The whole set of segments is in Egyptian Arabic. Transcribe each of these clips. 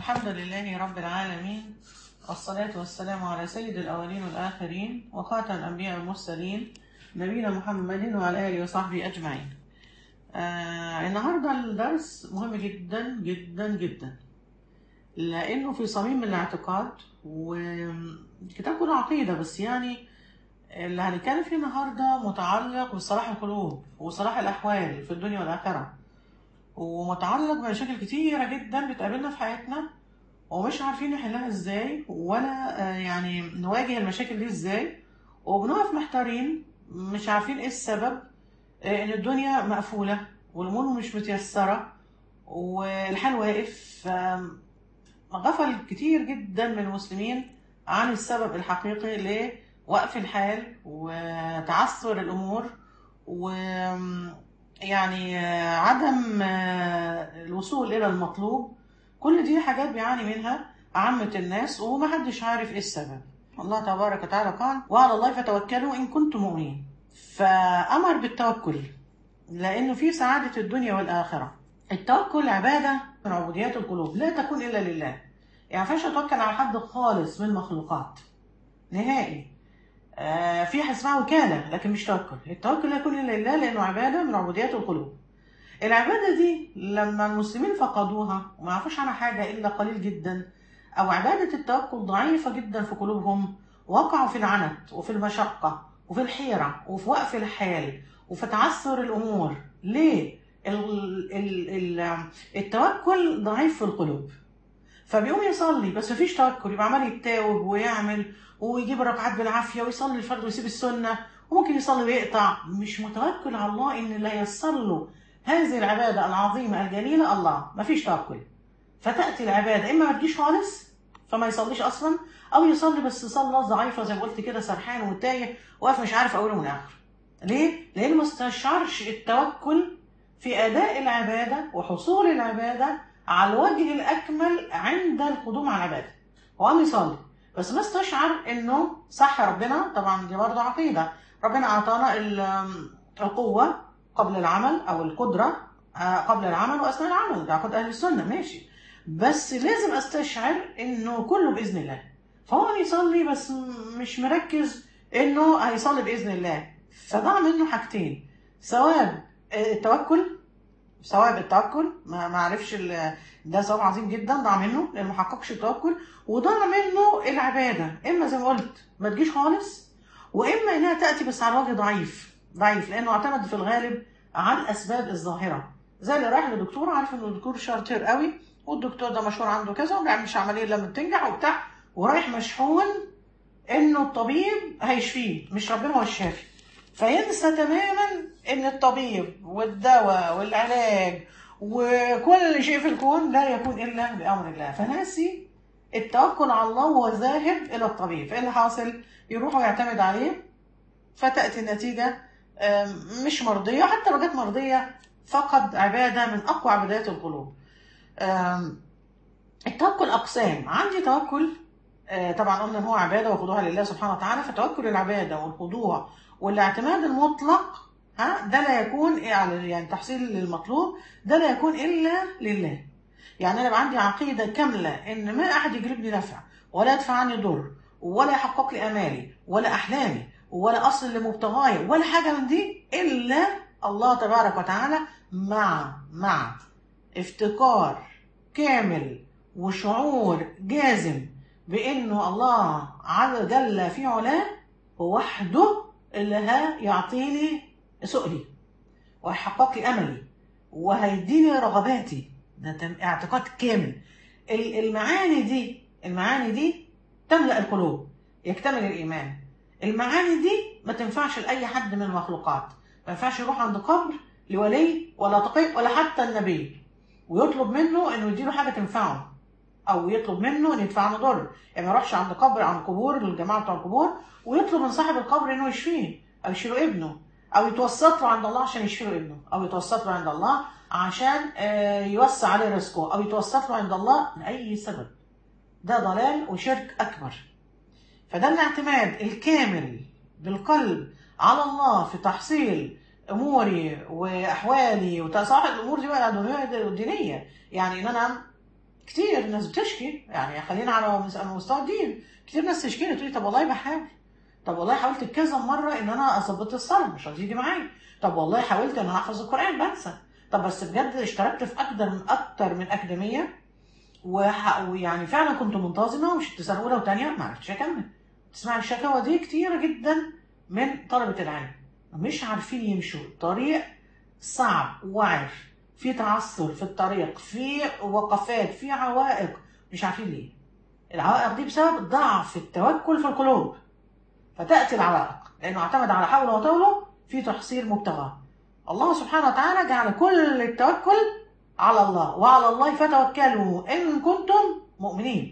الحمد لله رب العالمين والصلاة والسلام على سيد الأولين والآخرين وخاتم الأنبياء والمرسلين نبينا محمد وعلى آله وصحبه أجمعين آه النهاردة الدرس مهم جدا جدا جدا لأنه في صميم الاعتقاد والكتاب كله عقيدة بس يعني اللي هنتكلم فيه النهاردة متعلق بصلاح القلوب وصلاح الأحوال في الدنيا والآخرة ومتعلق بمشاكل كتيرة جدا بتقابلنا في حياتنا ومش عارفين نحلها ازاي ولا آه، يعني نواجه المشاكل دي ازاي وبنقف محتارين مش عارفين ايه السبب آه، ان الدنيا مقفولة والامور مش متيسرة والحال واقف آم، غفل كتير جدا من المسلمين عن السبب الحقيقي لوقف الحال وتعثر الامور و يعني آه، عدم آه، الوصول الى المطلوب كل دي حاجات بيعاني منها عامة الناس ومحدش عارف ايه السبب الله تبارك وتعالى قال وعلى الله فتوكلوا ان كنتم مؤمنين فامر بالتوكل لانه في سعادة الدنيا والاخرة التوكل عبادة من عبوديات القلوب لا تكون الا لله يعني مفيش اتوكل على حد خالص من المخلوقات نهائي آه، في حاجه اسمها وكاله لكن مش توكل التوكل لا يكون الا لله لانه عباده من عبوديات القلوب العباده دي لما المسلمين فقدوها وما عرفوش عنها حاجه الا قليل جدا او عباده التوكل ضعيفه جدا في قلوبهم وقعوا في العنت وفي المشقه وفي الحيره وفي وقف الحال وفي تعثر الامور ليه ال ال ال التوكل ضعيف في القلوب فبيقوم يصلي بس مفيش توكل يبقى عمال يتاوب ويعمل ويجيب الركعات بالعافيه ويصلي الفرض ويسيب السنه وممكن يصلي ويقطع مش متوكل على الله ان لا ييسر له هذه العباده العظيمه الجليله الله مفيش توكل فتاتي العباده اما ما تجيش خالص فما يصليش اصلا او يصلي بس صلاه ضعيفه زي ما قلت كده سرحان وتايه واقف مش عارف اوله من اخره ليه؟ لانه ما استشعرش التوكل في اداء العباده وحصول العباده على الوجه الاكمل عند القدوم على العباده هو قام يصلي بس ما استشعر انه صح ربنا طبعا دي برضه عقيده ربنا اعطانا ال- القوه قبل العمل او القدره آه، قبل العمل واثناء العمل ده عقيده اهل السنه ماشي بس لازم استشعر انه كله باذن الله فهو قام يصلي بس م- مش مركز انه هيصلي باذن الله فضاع منه حاجتين ثواب آه، التوكل ثواب التوكل ما ما عرفش ال- ده ثواب عظيم جدا ضاع منه لانه ما حققش التوكل وضاع منه العباده اما زي ما قلت ما تجيش خالص واما انها تاتي بس على وجه ضعيف ضعيف لانه اعتمد في الغالب على الاسباب الظاهره زي اللي رايح لدكتور عارف ان الدكتور شاطر قوي والدكتور ده مشهور عنده كذا وما بيعملش عمليه لما بتنجح وبتاع ورايح مشحون انه الطبيب هيشفيه مش ربنا هو الشافي فينسى تماما ان الطبيب والدواء والعلاج وكل شيء في الكون لا يكون الا بامر الله فناسي التوكل على الله وهو ذاهب الى الطبيب فايه اللي حاصل يروح ويعتمد عليه فتاتي النتيجه آم، مش مرضيه حتى لو جت مرضيه فقد عباده من اقوى عبادات القلوب آم، التوكل اقسام عندي توكل آه، طبعا قلنا ان هو عباده وخضوع لله سبحانه وتعالى فتوكل العباده والخضوع والاعتماد المطلق ها ده لا يكون يعني يعني تحصيل للمطلوب ده لا يكون الا لله يعني انا يبقى عندي عقيده كامله ان ما احد يجلبني نفع ولا يدفع عني ضر ولا يحقق لي امالي ولا احلامي ولا اصل لمبتغاي ولا حاجه من دي الا الله تبارك وتعالى مع مع افتقار كامل وشعور جازم بانه الله عز جل في علاه هو وحده اللي هيعطيني سؤلي وهيحقق لي املي وهيديني رغباتي ده تم- اعتقاد كامل ال- المعاني دي المعاني دي تملا القلوب يكتمل الايمان المعاني دي ما تنفعش لاي حد من المخلوقات ما ينفعش يروح عند قبر لولي ولا تقي ولا حتى النبي ويطلب منه انه يديله حاجه تنفعه او يطلب منه ان يدفع له ضر يعني ما يروحش عند قبر عند قبور الجماعه بتوع القبور ويطلب من صاحب القبر انه يشفيه او يشفي له ابنه او يتوسط له عند الله عشان يشفي له ابنه او يتوسط له عند الله عشان آه، يوسع عليه رزقه او يتوسط له عند الله لاي سبب ده ضلال وشرك اكبر فده الاعتماد الكامل بالقلب على الله في تحصيل اموري واحوالي وتصاحب الامور دي بقى الدنيا والدينيه يعني ان انا كتير ناس بتشكي يعني خلينا على مس- على مستوى الدين كتير ناس تشكي لي تقول لي طب والله بحاول طب والله حاولت كذا مره ان انا اظبط الصلاه مش هتيجي معايا طب والله حاولت ان انا احفظ القران بنسى طب بس بجد اشتركت في اكتر من اكتر من اكاديميه وح- ويعني فعلا كنت منتظمه وشت سنه اولى وثانيه ما عرفتش اكمل تسمع الشكاوى دي كتيره جدا من طلبه العلم مش عارفين يمشوا طريق صعب وعر في تعثر في الطريق في وقفات في عوائق مش عارفين ليه العوائق دي بسبب ضعف التوكل في القلوب فتأتي العوائق لأنه اعتمد على حوله وطوله في تحصيل مبتغاه الله سبحانه وتعالى جعل كل التوكل على الله وعلى الله فتوكلوا إن كنتم مؤمنين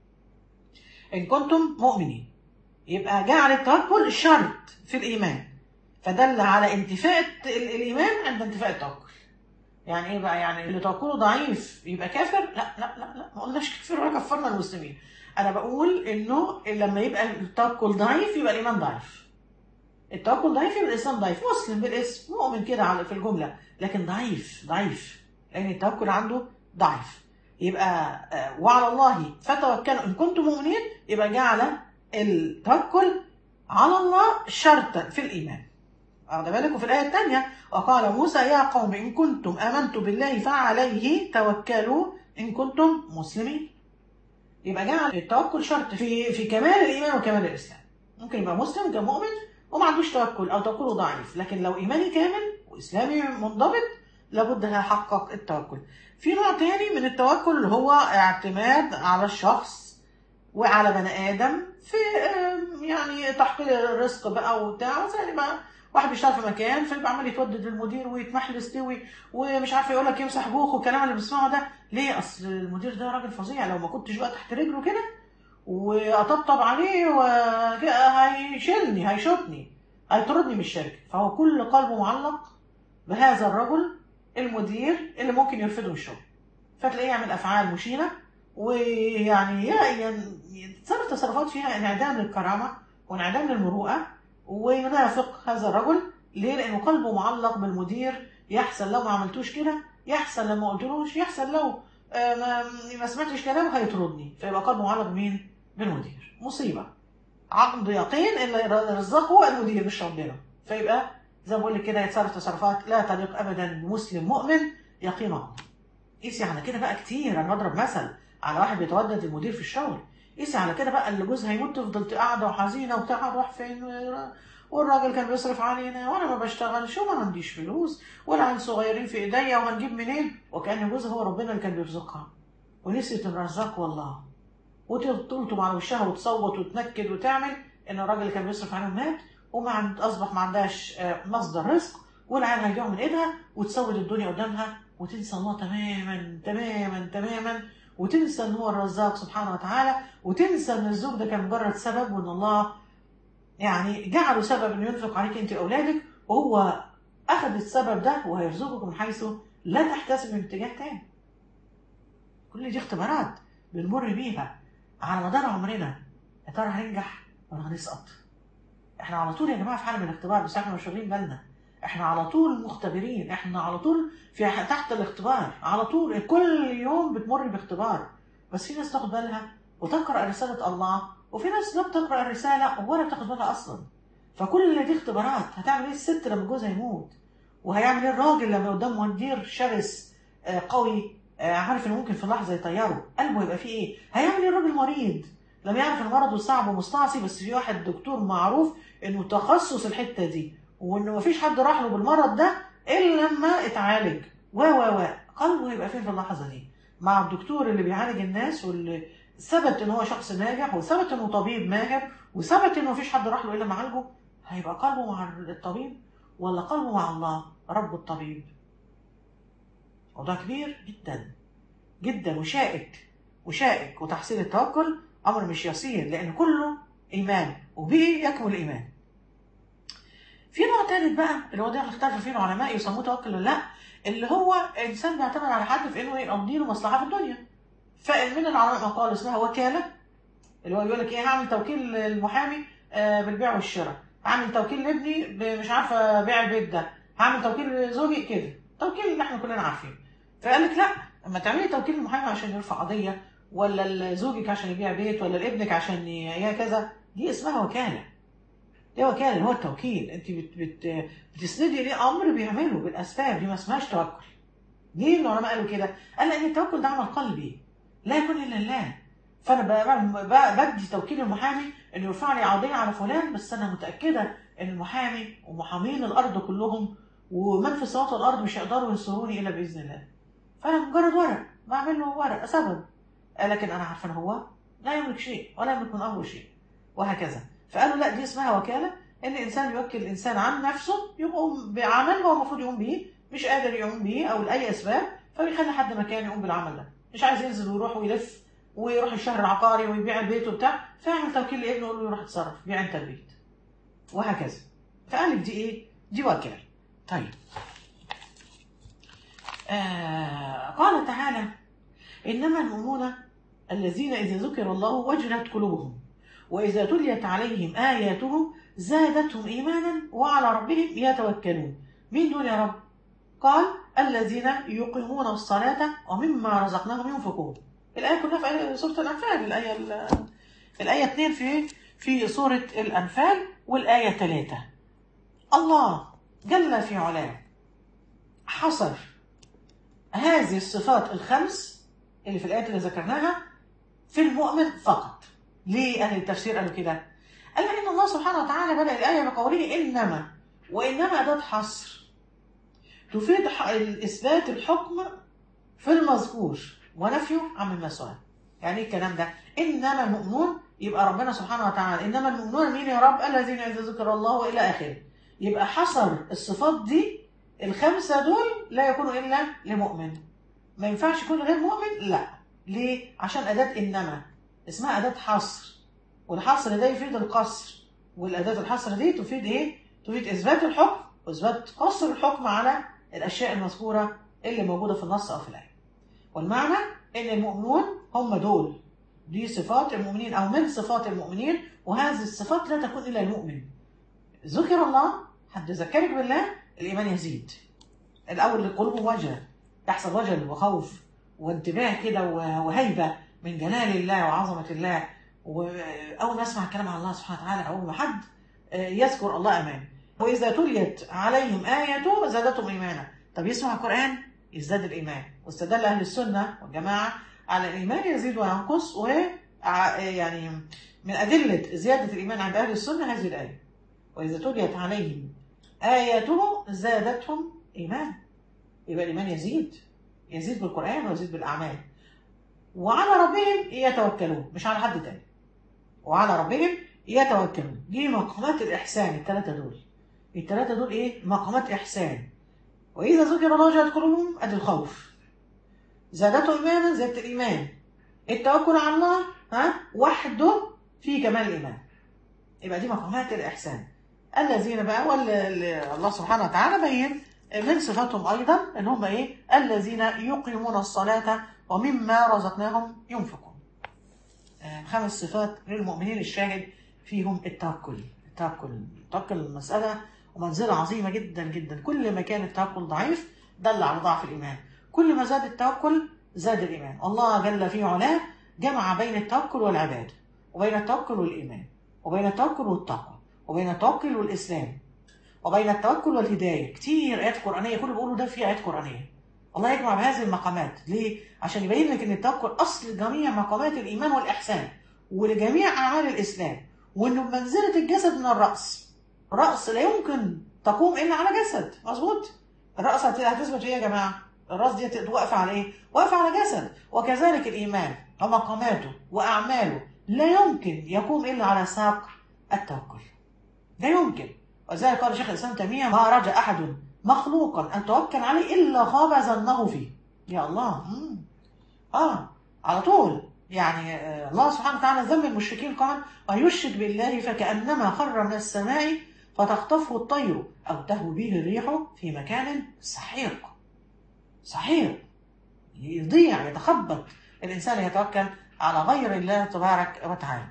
إن كنتم مؤمنين يبقى جعل التوكل شرط في الإيمان فدل على انتفاء الت- ال- الإيمان عند انتفاء التوكل يعني ايه بقى يعني اللي توكله ضعيف يبقى كافر لا لا لا لا ما قلناش كافر ولا كفرنا المسلمين انا بقول انه لما يبقى التوكل ضعيف يبقى الايمان ضعيف التوكل ضعيف يبقى الاسلام ضعيف مسلم بالاسم مؤمن كده على في الجمله لكن ضعيف ضعيف لان التوكل عنده ضعيف يبقى آه، وعلى الله فتوكلوا ان كنتم مؤمنين يبقى جعل التوكل على الله شرطا في الايمان واخد بالك وفي الايه الثانيه وقال موسى يا قوم ان كنتم امنتم بالله فعليه توكلوا ان كنتم مسلمين يبقى جعل التوكل شرط في في كمال الايمان وكمال الاسلام ممكن يبقى مسلم كان مؤمن وما عندوش توكل او توكله ضعيف لكن لو ايماني كامل واسلامي منضبط لابد هيحقق التوكل في نوع تاني من التوكل اللي هو اعتماد على الشخص وعلى بني ادم في آم، يعني تحقيق الرزق بقى وبتاع زي بقى واحد بيشتغل في مكان فيبقى عمال يتودد للمدير ويتمحلس ليه ومش عارف يقول لك يمسح بوخ والكلام اللي بنسمعه ده ليه اصل المدير ده راجل فظيع لو ما كنتش بقى تحت رجله كده واطبطب عليه وهيشيلني هيشوطني هيطردني من الشركه فهو كل قلبه معلق بهذا الرجل المدير اللي ممكن يرفضه من الشغل فتلاقيه يعمل افعال مشينه ويعني يعني يتصرف تصرفات فيها انعدام للكرامه وانعدام للمروءه وينافق هذا الرجل ليه؟ لانه قلبه معلق بالمدير يحصل لو ما عملتوش كده يحصل لو ما قلتلوش يحصل لو آه، ما, ما سمعتش كلامه هيطردني فيبقى قلبه معلق بمين؟ بالمدير مصيبه عقد يقين ان رزقه المدير مش ربنا فيبقى زي ما بقول لك كده يتصرف تصرفات لا تليق ابدا بمسلم مؤمن يقين الله قيسي على كده بقى كتير انا بضرب مثل على واحد بيتودد المدير في الشغل قيسي على كده بقى اللي جوزها يموت تفضل قاعده وحزينه وبتاع راح فين والراجل كان بيصرف علينا وانا ما بشتغلش وما عنديش فلوس والعيال صغيرين في ايديا وهنجيب منين وكان جوزها هو ربنا اللي كان بيرزقها ونسيت الرزاق والله وتلطم على وشها وتصوت وتنكد وتعمل ان الراجل اللي كان بيصرف عليهم مات وما عند اصبح ما عندهاش آه، مصدر رزق والعيال هيجيعوا من ايدها وتسود الدنيا قدامها وتنسى الله تماما تماما تماما وتنسى ان هو الرزاق سبحانه وتعالى وتنسى ان الزوج ده كان مجرد سبب وان الله يعني جعله سبب انه ينفق عليك انت واولادك وهو اخذ السبب ده وهيرزقك من حيث لا تحتسب من اتجاه تاني كل دي اختبارات بنمر بيها على مدار عمرنا يا ترى هننجح ولا هنسقط احنا على طول يا جماعه في حاله من الاختبار بس احنا مش واخدين بالنا احنا على طول مختبرين احنا على طول في تحت الاختبار على طول كل يوم بتمر باختبار بس في ناس تاخد بالها وتقرا رساله الله وفي ناس لا بتقرا الرساله ولا بتاخد بالها اصلا فكل دي اختبارات هتعمل ايه الست لما جوزها يموت وهيعمل ايه الراجل لما قدام مدير شرس آه، قوي آه، عارف انه ممكن في لحظه يطيره قلبه يبقى فيه ايه هيعمل ايه الراجل مريض لما يعرف ان مرضه صعب ومستعصي بس في واحد دكتور معروف انه تخصص الحته دي وانه مفيش حد راح له بالمرض ده الا لما اتعالج و و و قلبه يبقى فين في اللحظه دي مع الدكتور اللي بيعالج الناس واللي ثبت ان هو شخص ناجح وثبت انه طبيب ماهر وثبت انه مفيش حد راح له الا معالجه هيبقى قلبه مع الطبيب ولا قلبه مع الله رب الطبيب موضوع كبير جدا جدا وشائك وشائك وتحصيل التوكل امر مش يسير لان كله ايمان وبه يكمل الايمان في نوع ثالث بقى اللي هو ده اللي اختلف فيه العلماء يسموه توكل ولا لا اللي هو انسان بيعتمد على حد في انه يقضي له مصلحه في الدنيا فمن العلماء قال اسمها وكاله اللي هو يقول لك ايه هعمل توكيل المحامي آه، بالبيع والشراء هعمل توكيل لابني ب- مش عارفه بيع البيت ده هعمل توكيل لزوجي كده توكيل اللي احنا كلنا عارفينه فقال لك لا اما تعملي توكيل المحامي عشان يرفع قضيه ولا زوجك عشان يبيع بيت ولا ابنك عشان ي- كذا دي اسمها وكاله دي وكاله اللي هو التوكيل انت بت بت بتسندي ليه امر بيعمله بالاسباب دي ما اسمهاش توكل ليه العلماء قالوا كده؟ قال لان التوكل ده عمل قلبي لا يكون الا لله فانا ب- ب- بدي توكيل المحامي انه يرفع لي قضيه على فلان بس انا متاكده ان المحامي ومحامين الارض كلهم ومن في السماوات والارض مش هيقدروا ينصروني الا باذن الله فانا مجرد ورق بعمل له ورق سبب آه، لكن انا عارفه ان هو لا يملك شيء ولا يملك من امره شيء وهكذا فقالوا لا دي اسمها وكاله ان الانسان يوكل الانسان عن نفسه يقوم بعمل هو المفروض يقوم به مش قادر يقوم به او لاي اسباب فبيخلي حد مكانه يقوم بالعمل ده مش عايز ينزل ويروح ويلف ويروح الشهر العقاري ويبيع البيت وبتاع فيعمل توكيل لابنه يقول له روح اتصرف بيع انت البيت وهكذا فقال لك دي ايه؟ دي وكاله طيب آه قال تعالى انما المؤمنون الذين اذا ذكر الله وجلت قلوبهم واذا تليت عليهم اياته زادتهم ايمانا وعلى ربهم يتوكلون مين دول يا رب قال الذين يقيمون الصلاه ومما رزقناهم ينفقون الايه كلها في آية- سوره الانفال الايه ال- الايه 2 في في سوره الانفال والايه 3 الله جل في علاه حصر هذه الصفات الخمس اللي في الآيات اللي ذكرناها في المؤمن فقط ليه أهل التفسير قالوا كده قال إن الله سبحانه وتعالى بدأ الآية بقوله إنما وإنما أداة حصر تفيد ح- إثبات الحكم في المذكور ونفيه عن المسؤول يعني ايه الكلام ده انما المؤمنون يبقى ربنا سبحانه وتعالى انما المؤمنون مين يا رب الذين اذا ذكر الله والى اخره يبقى حصر الصفات دي الخمسه دول لا يكونوا الا لمؤمن ما ينفعش يكون غير مؤمن لا ليه عشان اداه انما اسمها اداه حصر والحصر ده يفيد القصر والاداه الحصر دي تفيد ايه تفيد اثبات الحكم واثبات قصر الحكم على الاشياء المذكوره اللي موجوده في النص او في الايه والمعنى ان المؤمنون هم دول دي صفات المؤمنين او من صفات المؤمنين وهذه الصفات لا تكون الا المؤمن ذكر الله حد ذكرك بالله الايمان يزيد الاول القلوب وجل يحصل وجل وخوف وانتباه كده و- وهيبه من جلال الله وعظمه الله واول ما اسمع الكلام عن الله سبحانه وتعالى اول ما حد آه، يذكر الله امامه واذا تليت عليهم ايته زادتهم ايمانا طب يسمع القران يزداد الايمان واستدل اهل السنه والجماعه على الايمان يزيد وينقص و ع- يعني من ادله زياده الايمان عند اهل السنه هذه الايه واذا تليت عليهم اياته زادتهم ايمانا يبقى الايمان يزيد يزيد بالقران ويزيد بالاعمال وعلى ربهم يتوكلون مش على حد تاني وعلى ربهم يتوكلون دي مقامات الاحسان الثلاثه دول الثلاثه دول ايه مقامات احسان واذا ذكر الله وجلت قلوبهم ادي الخوف زادته ايمانا زادت الايمان التوكل على الله ها وحده في كمال الايمان يبقى دي مقامات الاحسان الذين بقى واللي الله سبحانه وتعالى بين من صفاتهم ايضا ان هم ايه الذين يقيمون الصلاه ومما رزقناهم ينفقون آه، خمس صفات للمؤمنين الشاهد فيهم التوكل التوكل التوكل مسألة ومنزلة عظيمة جدا جدا كل ما كان التوكل ضعيف دل على ضعف الإيمان كل ما زاد التوكل زاد الإيمان الله جل في علاه جمع بين التوكل والعبادة وبين التوكل والإيمان وبين التوكل والتقوى وبين التوكل والإسلام وبين التوكل والهداية كتير آيات قرآنية كل بيقولوا ده في آيات قرآنية الله يجمع بهذه المقامات ليه؟ عشان يبين لك ان التوكل اصل جميع مقامات الايمان والاحسان ولجميع اعمال الاسلام وانه بمنزله الجسد من الراس راس لا يمكن تقوم الا على جسد مظبوط الراس هت- هتثبت ايه يا جماعه الراس دي هت- واقفه على ايه واقفه على جسد وكذلك الايمان ومقاماته واعماله لا يمكن يقوم الا على ساق التوكل لا يمكن وذلك قال شيخ الاسلام تيميه ما رجا احد مخلوقا ان توكل عليه الا خاب ظنه فيه يا الله مم. اه على طول يعني آه، الله سبحانه وتعالى ذم المشركين قال ويشرك بالله فكانما خر من السماء فتخطفه الطير او تهوي به الريح في مكان سحيق سحيق يضيع يتخبط الانسان يتوكل على غير الله تبارك وتعالى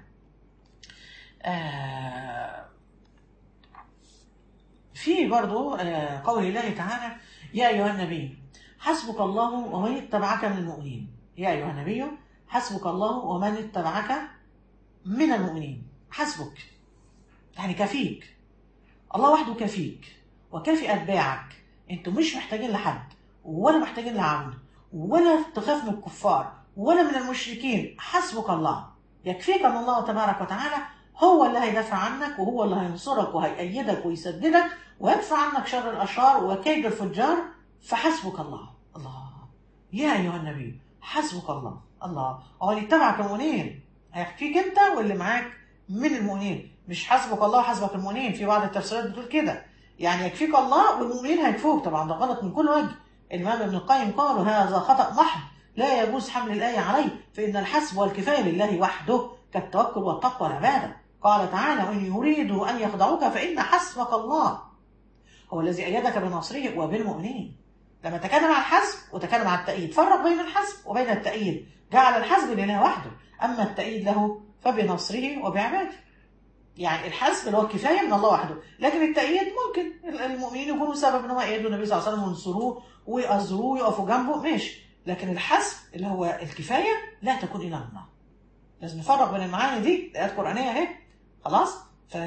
آه في برضو آه، قول الله تعالى يا أيها النبي حسبك الله ومن اتبعك من المؤمنين يا أيها النبي حسبك الله ومن اتبعك من المؤمنين حسبك يعني كفيك الله وحده كفيك وكافي أتباعك انتوا مش محتاجين لحد ولا محتاجين لعون ولا تخاف من الكفار ولا من المشركين حسبك الله يكفيك ان الله تبارك وتعالى هو اللي هيدافع عنك وهو اللي هينصرك وهيأيدك ويسددك ويدفع عنك شر الأشرار وكيد الفجار فحسبك الله الله يا أيها النبي حسبك الله الله هو اللي يتبعك المؤمنين هيحكيك أنت واللي معاك من المؤمنين مش حسبك الله حسبك المؤمنين في بعض التفسيرات بتقول كده يعني يكفيك الله والمؤمنين هيكفوك طبعا ده غلط من كل وجه الإمام ابن القيم قال هذا خطأ محض لا يجوز حمل الآية عليه فإن الحسب والكفاية لله وحده كالتوكل والتقوى والعبادة قال تعالى وإن يريدوا أن يخدعوك فإن حسبك الله هو الذي أيدك بنصره وبالمؤمنين لما تكلم عن الحسب وتكلم عن التأييد فرق بين الحسب وبين التأييد جعل الحسب لله وحده أما التأييد له فبنصره وبعباده يعني الحسب اللي هو الكفايه من الله وحده لكن التأييد ممكن المؤمنين يكونوا سبب ان هم يأيدوا النبي صلى الله عليه وسلم وينصروه ويأزروه ويقفوا جنبه ماشي لكن الحسب اللي هو الكفايه لا تكون الا من الله لازم نفرق بين المعاني دي ايات قرانيه اهي خلاص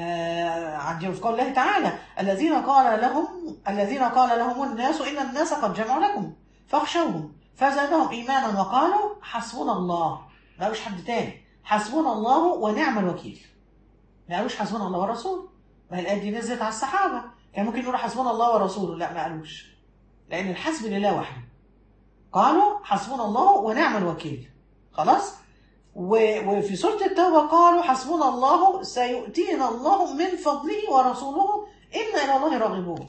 فعندي في قول الله تعالى الذين قال لهم الذين قال لهم الناس ان الناس قد جمعوا لكم فاخشوهم فزادهم ايمانا وقالوا حسبنا الله ما قالوش حد تاني حسبنا الله ونعم الوكيل ما قالوش حسبنا الله ورسوله ما هي الايه دي نزلت على الصحابه كان ممكن يقولوا حسبنا الله ورسوله لا ما قالوش لان الحسب لله وحده قالوا حسبنا الله ونعم الوكيل خلاص وفي سورة التوبة قالوا حسبنا الله سيؤتينا الله من فضله ورسوله إنا إلى الله راغبون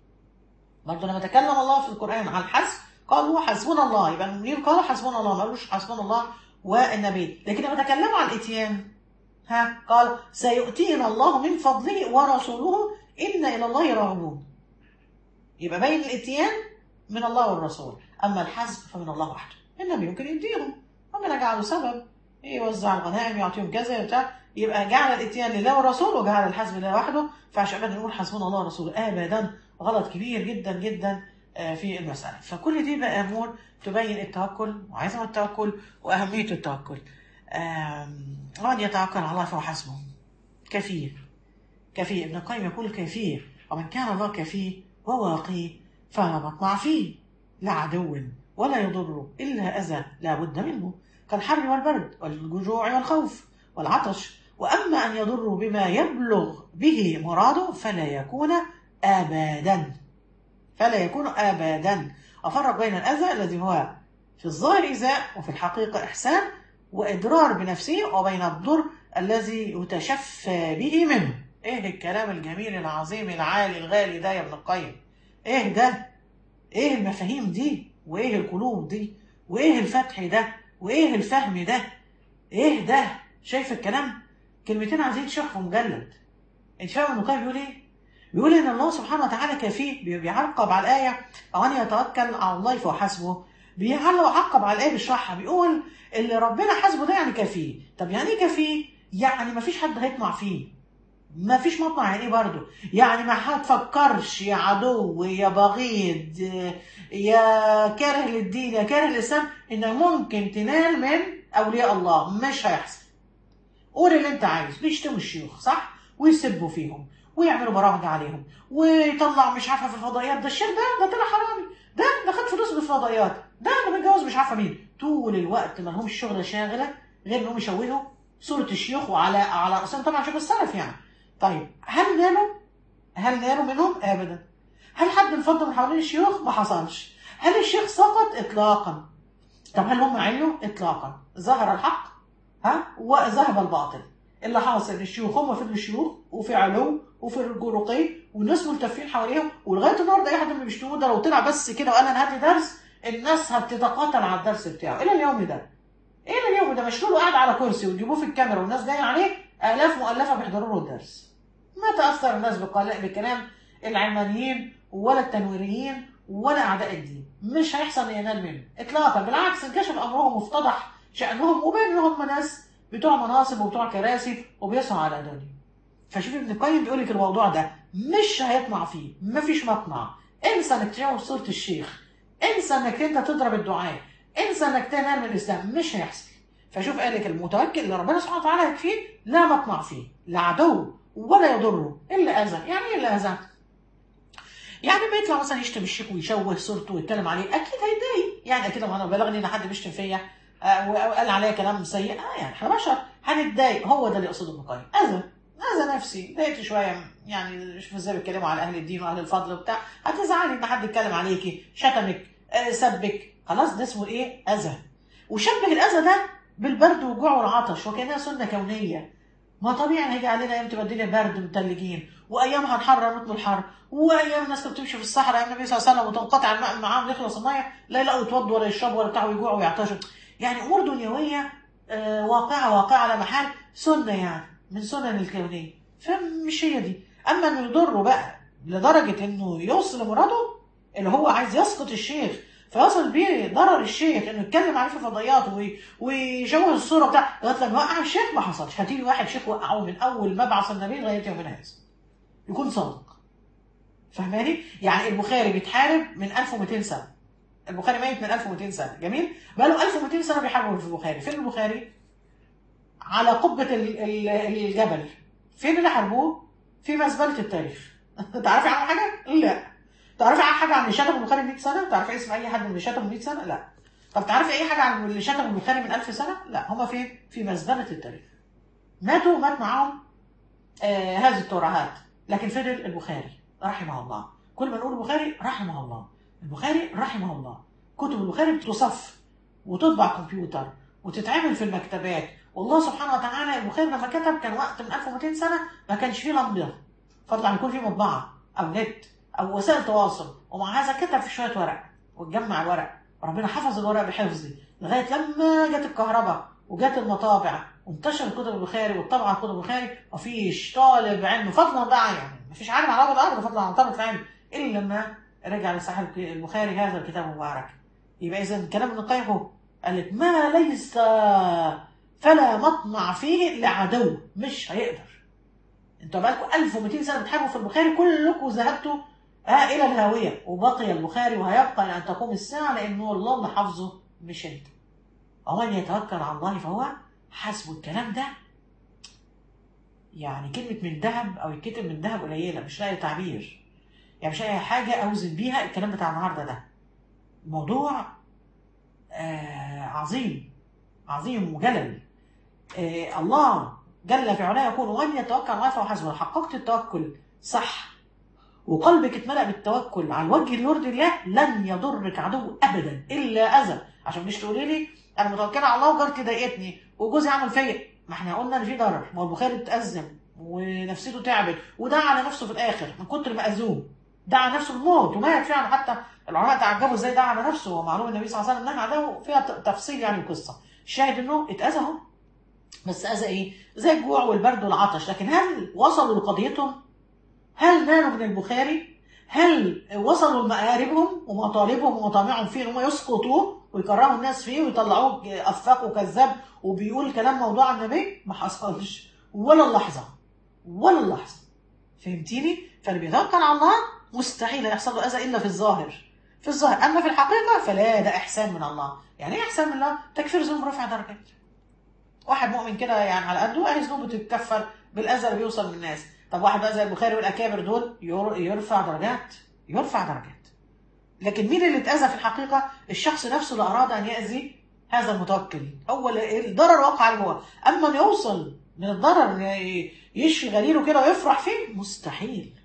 برضه لما تكلم الله في القرآن عن الحسب قالوا حسبنا الله يبقى المؤمنين قالوا حسبنا الله ما قالوش حسبنا الله والنبي لكن لما تكلموا عن الإتيان ها قال سيؤتينا الله من فضله ورسوله إنا إلى الله راغبون يبقى بين الإتيان من الله والرسول أما الحسب فمن الله وحده النبي يمكن يديهم ربنا جعله سبب يوزع الغنائم يعطيهم كذا بتاع يبقى جعل الاتيان لله والرسول وجعل الحسب لله وحده فعشان ابدا نقول حسبنا الله ورسوله ابدا غلط كبير جدا جدا في المساله فكل دي بقى امور تبين التوكل وعظمه التوكل واهميه التوكل ومن يتوكل على الله فهو حسبه كفيه كفيه ابن القيم يقول كفيه ومن كان الله كفيه وواقيه فلا مطمع فيه لا عدو ولا يضر الا اذى لا بد منه كالحر والبرد والجوع والخوف والعطش وأما أن يضروا بما يبلغ به مراده فلا يكون أبدا فلا يكون أبدا أفرق بين الأذى الذي هو في الظاهر إيذاء وفي الحقيقة إحسان وإضرار بنفسه وبين الضر الذي يتشفى به منه إيه الكلام الجميل العظيم العالي الغالي ده يا ابن القيم إيه ده إيه المفاهيم دي وإيه القلوب دي وإيه الفتح ده وايه الفهم ده ايه ده شايف الكلام كلمتين عايزين شرح مجلد انت فاهم ابن القيم بيقول ايه بيقول ان الله سبحانه وتعالى كفيه بيعقب على الايه او ان يتوكل على الله فهو حسبه بيعلق عقب على الايه بيشرحها بيقول اللي ربنا حسبه ده يعني كفيه طب يعني ايه كفيه يعني ما فيش حد هيطمع فيه ما فيش مطمع يعني ايه برضه يعني ما هتفكرش يا عدو يا بغيض يا كاره للدين يا كاره للاسلام انك ممكن تنال من اولياء الله مش هيحصل قول اللي انت عايز بيشتموا الشيوخ صح ويسبوا فيهم ويعملوا برامج عليهم ويطلع مش عارفه في الفضائيات ده الشيخ ده ده طلع حرامي ده ده خد فلوس من الفضائيات ده اللي متجوز مش عارفه مين طول الوقت ما لهمش شغله شاغله غير انهم يشوهوا صوره الشيوخ وعلى على راسهم طبعا شوف السلف يعني طيب هل نالوا هل نالوا منهم ابدا هل حد انفض من حوالين الشيوخ ما حصلش هل الشيخ سقط اطلاقا طب هل هم علوا اطلاقا ظهر الحق ها وذهب الباطل اللي حاصل الشيوخ هم في الشيوخ وفي علو وفي الرقي والناس ملتفين حواليهم ولغايه النهارده اي حد من بيشتموه ده لو طلع بس كده وقال انا هات لي درس الناس هتتقاتل على الدرس بتاعه الى اليوم ده الى اليوم ده مشلول قاعد على كرسي ويجيبوه في الكاميرا والناس جايه عليه الاف مؤلفه بيحضروا له الدرس ما تاثر الناس بكلام العلمانيين ولا التنويريين ولا اعداء الدين مش هيحصل ينال منه اطلاقا بالعكس انكشف امرهم وافتضح شانهم وبين ان هم ناس بتوع مناصب وبتوع كراسي وبيسعوا على دنيا فشوف ابن القيم بيقول لك الموضوع ده مش هيطمع فيه مفيش مطمع انسى انك تشوف صوره الشيخ انسى انك انت تضرب الدعاء انسى انك تنال من الاسلام مش هيحصل فشوف قال لك المتوكل اللي ربنا سبحانه وتعالى يكفيه لا مطمع فيه لا عدو ولا يضره الا اذى يعني ايه الا اذى يعني ما يطلع مثلا يشتم الشيخ ويشوه صورته ويتكلم عليه اكيد هيتضايق يعني اكيد لما انا بلغني ان حد بيشتم فيا آه، وقال عليا كلام سيء اه يعني احنا بشر هنتضايق هو ده اللي يقصده ابن القيم اذى اذى نفسي ضايقت شويه يعني شوف ازاي بيتكلموا على اهل الدين واهل الفضل وبتاع هتزعلي ان حد يتكلم عليكي شتمك آه، سبك خلاص ده اسمه ايه اذى وشبه الاذى ده بالبرد والجوع والعطش وكانها سنه كونيه ما طبيعي هيجي علينا ايام تبقى الدنيا برد متلجين وايام هنحرر نطلب الحر وايام الناس كانت بتمشي في الصحراء ايام النبي صلى الله عليه وسلم وتنقطع الماء معاهم يخلص الميه لا يلاقوا يتوضوا ولا يشربوا ولا بتاع ويجوعوا ويعطشوا يعني امور دنيويه آه، واقعه واقعه على محل سنه يعني من سنن الكونيه فمش هي دي اما انه يضره بقى لدرجه انه يوصل لمراده اللي هو عايز يسقط الشيخ فيصل بيه ضرر الشيخ انه يتكلم عليه في فضائيات وي- ويشوه الصوره بتاع لغايه لما يوقع الشيخ ما حصلش هتيجي واحد شيخ وقعه من اول مبعث النبي لغايه يومنا هذا يكون صادق فاهماني؟ يعني البخاري بيتحارب من 1200 سنه البخاري ميت من 1200 سنه جميل؟ بقاله 1200 سنه بيحاربوا في البخاري فين البخاري؟ على قبه ال- ال- الجبل فين اللي حاربوه؟ في مزبله التاريخ تعرفي عنه حاجه؟ لا تعرفي عن حاجه عن اللي شتم البخاري 100 سنه؟ تعرفي اسم اي حد من اللي شتم 100 سنه؟ لا طب تعرفي اي حاجه عن اللي شتم البخاري من 1000 سنه؟ لا هما فين؟ في مزبله التاريخ ماتوا مات معاهم آه هذه الترعات لكن فضل البخاري رحمه الله كل ما نقول البخاري رحمه الله البخاري رحمه الله كتب البخاري بتصف وتطبع كمبيوتر وتتعمل في المكتبات والله سبحانه وتعالى البخاري لما كتب كان وقت من 1200 سنه ما كانش فيه لمبه فضلا عن يكون فيه مطبعه او نت او وسائل تواصل ومع هذا كتب في شويه ورق وتجمع الورق وربنا حفظ الورق بحفظه لغايه لما جت الكهرباء وجت المطابع وانتشر كتب البخاري واتطبع كتب البخاري مفيش طالب علم فضلا بقى يعني مفيش عالم على وجه الارض فضلا عن طلبه العلم الا لما رجع لصاحب البخاري هذا الكتاب المبارك يبقى اذا كلام ابن القيم هو قال لك ما ليس فلا مطمع فيه لعدو مش هيقدر انتوا بقالكم 1200 سنه بتحاربوا في البخاري كلكم ذهبتوا آه الى الهاويه وبقي البخاري وهيبقى الى ان تقوم الساعه لانه الله اللي حافظه مش انت ومن يتوكل على الله فهو حسبه الكلام ده يعني كلمة من ذهب أو يتكتب من ذهب قليلة مش لاقي تعبير يعني مش لاقي حاجة أوزن بيها الكلام بتاع النهاردة ده موضوع آه عظيم عظيم وجلل آه الله جل في علاه يقول ومن يتوكل على الله فهو حسبه لو حققت التوكل صح وقلبك اتملأ بالتوكل على الوجه اللي يرضي الله لن يضرك عدو ابدا الا اذى عشان مش تقولي لي انا متوكله على الله وجارتي ضايقتني وجوزي عمل فيا ما احنا قلنا ان في ضرر ما هو البخاري اتأزم ونفسيته تعبت ودعا على نفسه في الاخر من كتر ما اذوه دعا نفسه بالموت ومات فعلا حتى العلماء تعجبوا ازاي دعا على نفسه ومعلوم النبي صلى الله عليه وسلم نهى عنه فيها ت- تفصيل يعني القصه الشاهد انه اتأذى اهو بس اذى ايه؟ زي الجوع والبرد والعطش لكن هل وصلوا لقضيتهم؟ هل نالوا من البخاري؟ هل وصلوا لمآربهم ومطالبهم ومطامعهم فيه ان هم يسقطوه ويكرهوا الناس فيه ويطلعوه افاق وكذاب وبيقول كلام موضوع عن النبي؟ ما حصلش ولا اللحظه ولا اللحظه فهمتيني؟ فاللي بيتوكل على الله مستحيل يحصل له اذى الا في الظاهر في الظاهر اما في الحقيقه فلا ده احسان من الله يعني ايه احسان من الله؟ تكفير ذنوب رفع درجات واحد مؤمن كده يعني على قده اهي ذنوبه تتكفر بالاذى اللي بيوصل من الناس طب واحد بقى زي البخاري والاكابر دول ير- يرفع درجات يرفع درجات لكن مين اللي اتاذى في الحقيقه الشخص نفسه اللي اراد ان ياذي هذا المتوكل هو اللي- الضرر وقع عليه هو اما ان يوصل من الضرر إن ي- يشفي غليله كده ويفرح فيه مستحيل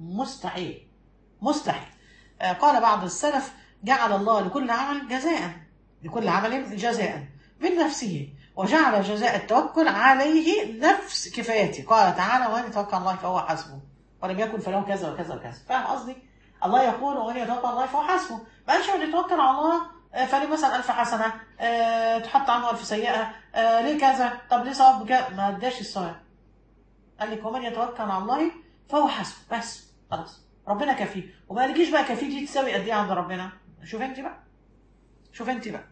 مستحيل مستحيل آه، قال بعض السلف جعل الله لكل عمل جزاء لكل عمل جزاء من نفسه وجعل جزاء التوكل عليه نفس كفايته قال تعالى ومن يتوكل على الله فهو حسبه ولم يكن فله كذا وكذا وكذا فاهم قصدي الله يقول ومن يتوكل على الله فهو حسبه ما قالش من يتوكل على الله آه، فليه مثلا ألف حسنة آه، تحط عنه ألف سيئة آه، ليه كذا طب ليه ثواب كذا ما اداش الثواب قال لك ومن يتوكل على الله فهو حسبه بس خلاص ربنا كفيه وما قالكيش بقى كفيه دي تساوي قد ايه عند ربنا شوف انت بقى شوف انت بقى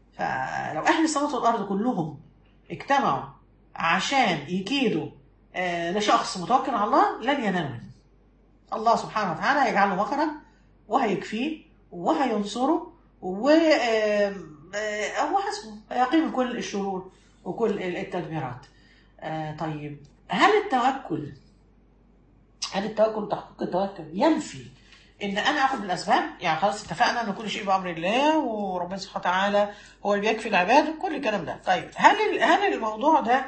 فلو اهل السماوات والارض كلهم اجتمعوا عشان يكيدوا آه، لشخص متوكل على الله لن ينالوا منه الله سبحانه وتعالى يجعل له مخرج وهيكفيه وهينصره و آه، آه، هو حسبه يقيم كل الشرور وكل التدبيرات آه، طيب هل التوكل هل التوكل تحقيق التوكل ينفي ان انا اخذ بالاسباب يعني خلاص اتفقنا ان كل شيء بامر الله وربنا سبحانه وتعالى هو اللي بيكفي العباد وكل الكلام ده طيب هل ال- هل الموضوع ده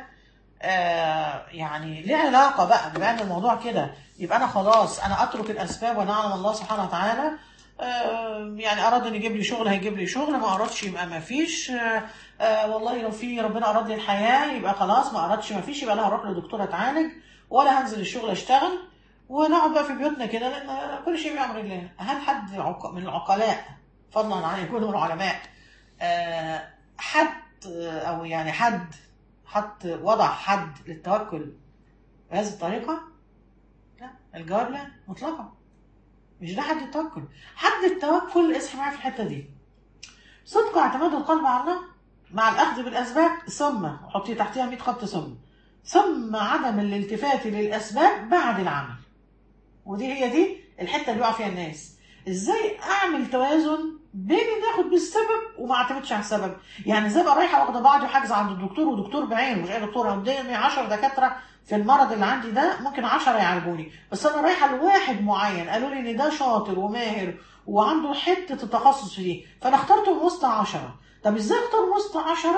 آه يعني ليه علاقه بقى بما ان الموضوع كده يبقى انا خلاص انا اترك الاسباب وانا اعلم الله سبحانه وتعالى آه يعني اراد ان يجيب لي شغل هيجيب لي شغل ما ارادش يبقى ما فيش آه آه والله لو في ربنا اراد لي الحياه يبقى خلاص ما ارادش ما فيش يبقى لا هروح لدكتور اتعالج ولا هنزل الشغل اشتغل ونقعد بقى في بيوتنا كده لان كل شيء بامر الله هل حد عق- من العقلاء فضلا عن يكونوا من العلماء آه، حد آه، او يعني حد حط وضع حد للتوكل بهذه الطريقه لا الجواب لا مطلقا مش ده حد التوكل حد التوكل اصحى معايا في الحته دي صدق اعتماد القلب على الله مع الاخذ بالاسباب ثم حطي تحتها 100 خط ثم ثم عدم الالتفات للاسباب بعد العمل ودي هي دي الحته اللي بيقع فيها الناس ازاي اعمل توازن بين اني اخد بالسبب وما اعتمدش على السبب يعني زي ما رايحه واخده بعضي وحاجزه عند الدكتور ودكتور بعينه مش اي دكتور قدامي 10 دكاتره في المرض اللي عندي ده ممكن 10 يعالجوني بس انا رايحه لواحد معين قالوا لي ان ده شاطر وماهر وعنده حته التخصص فيه فانا اخترته من وسط 10 طب ازاي اختار من وسط 10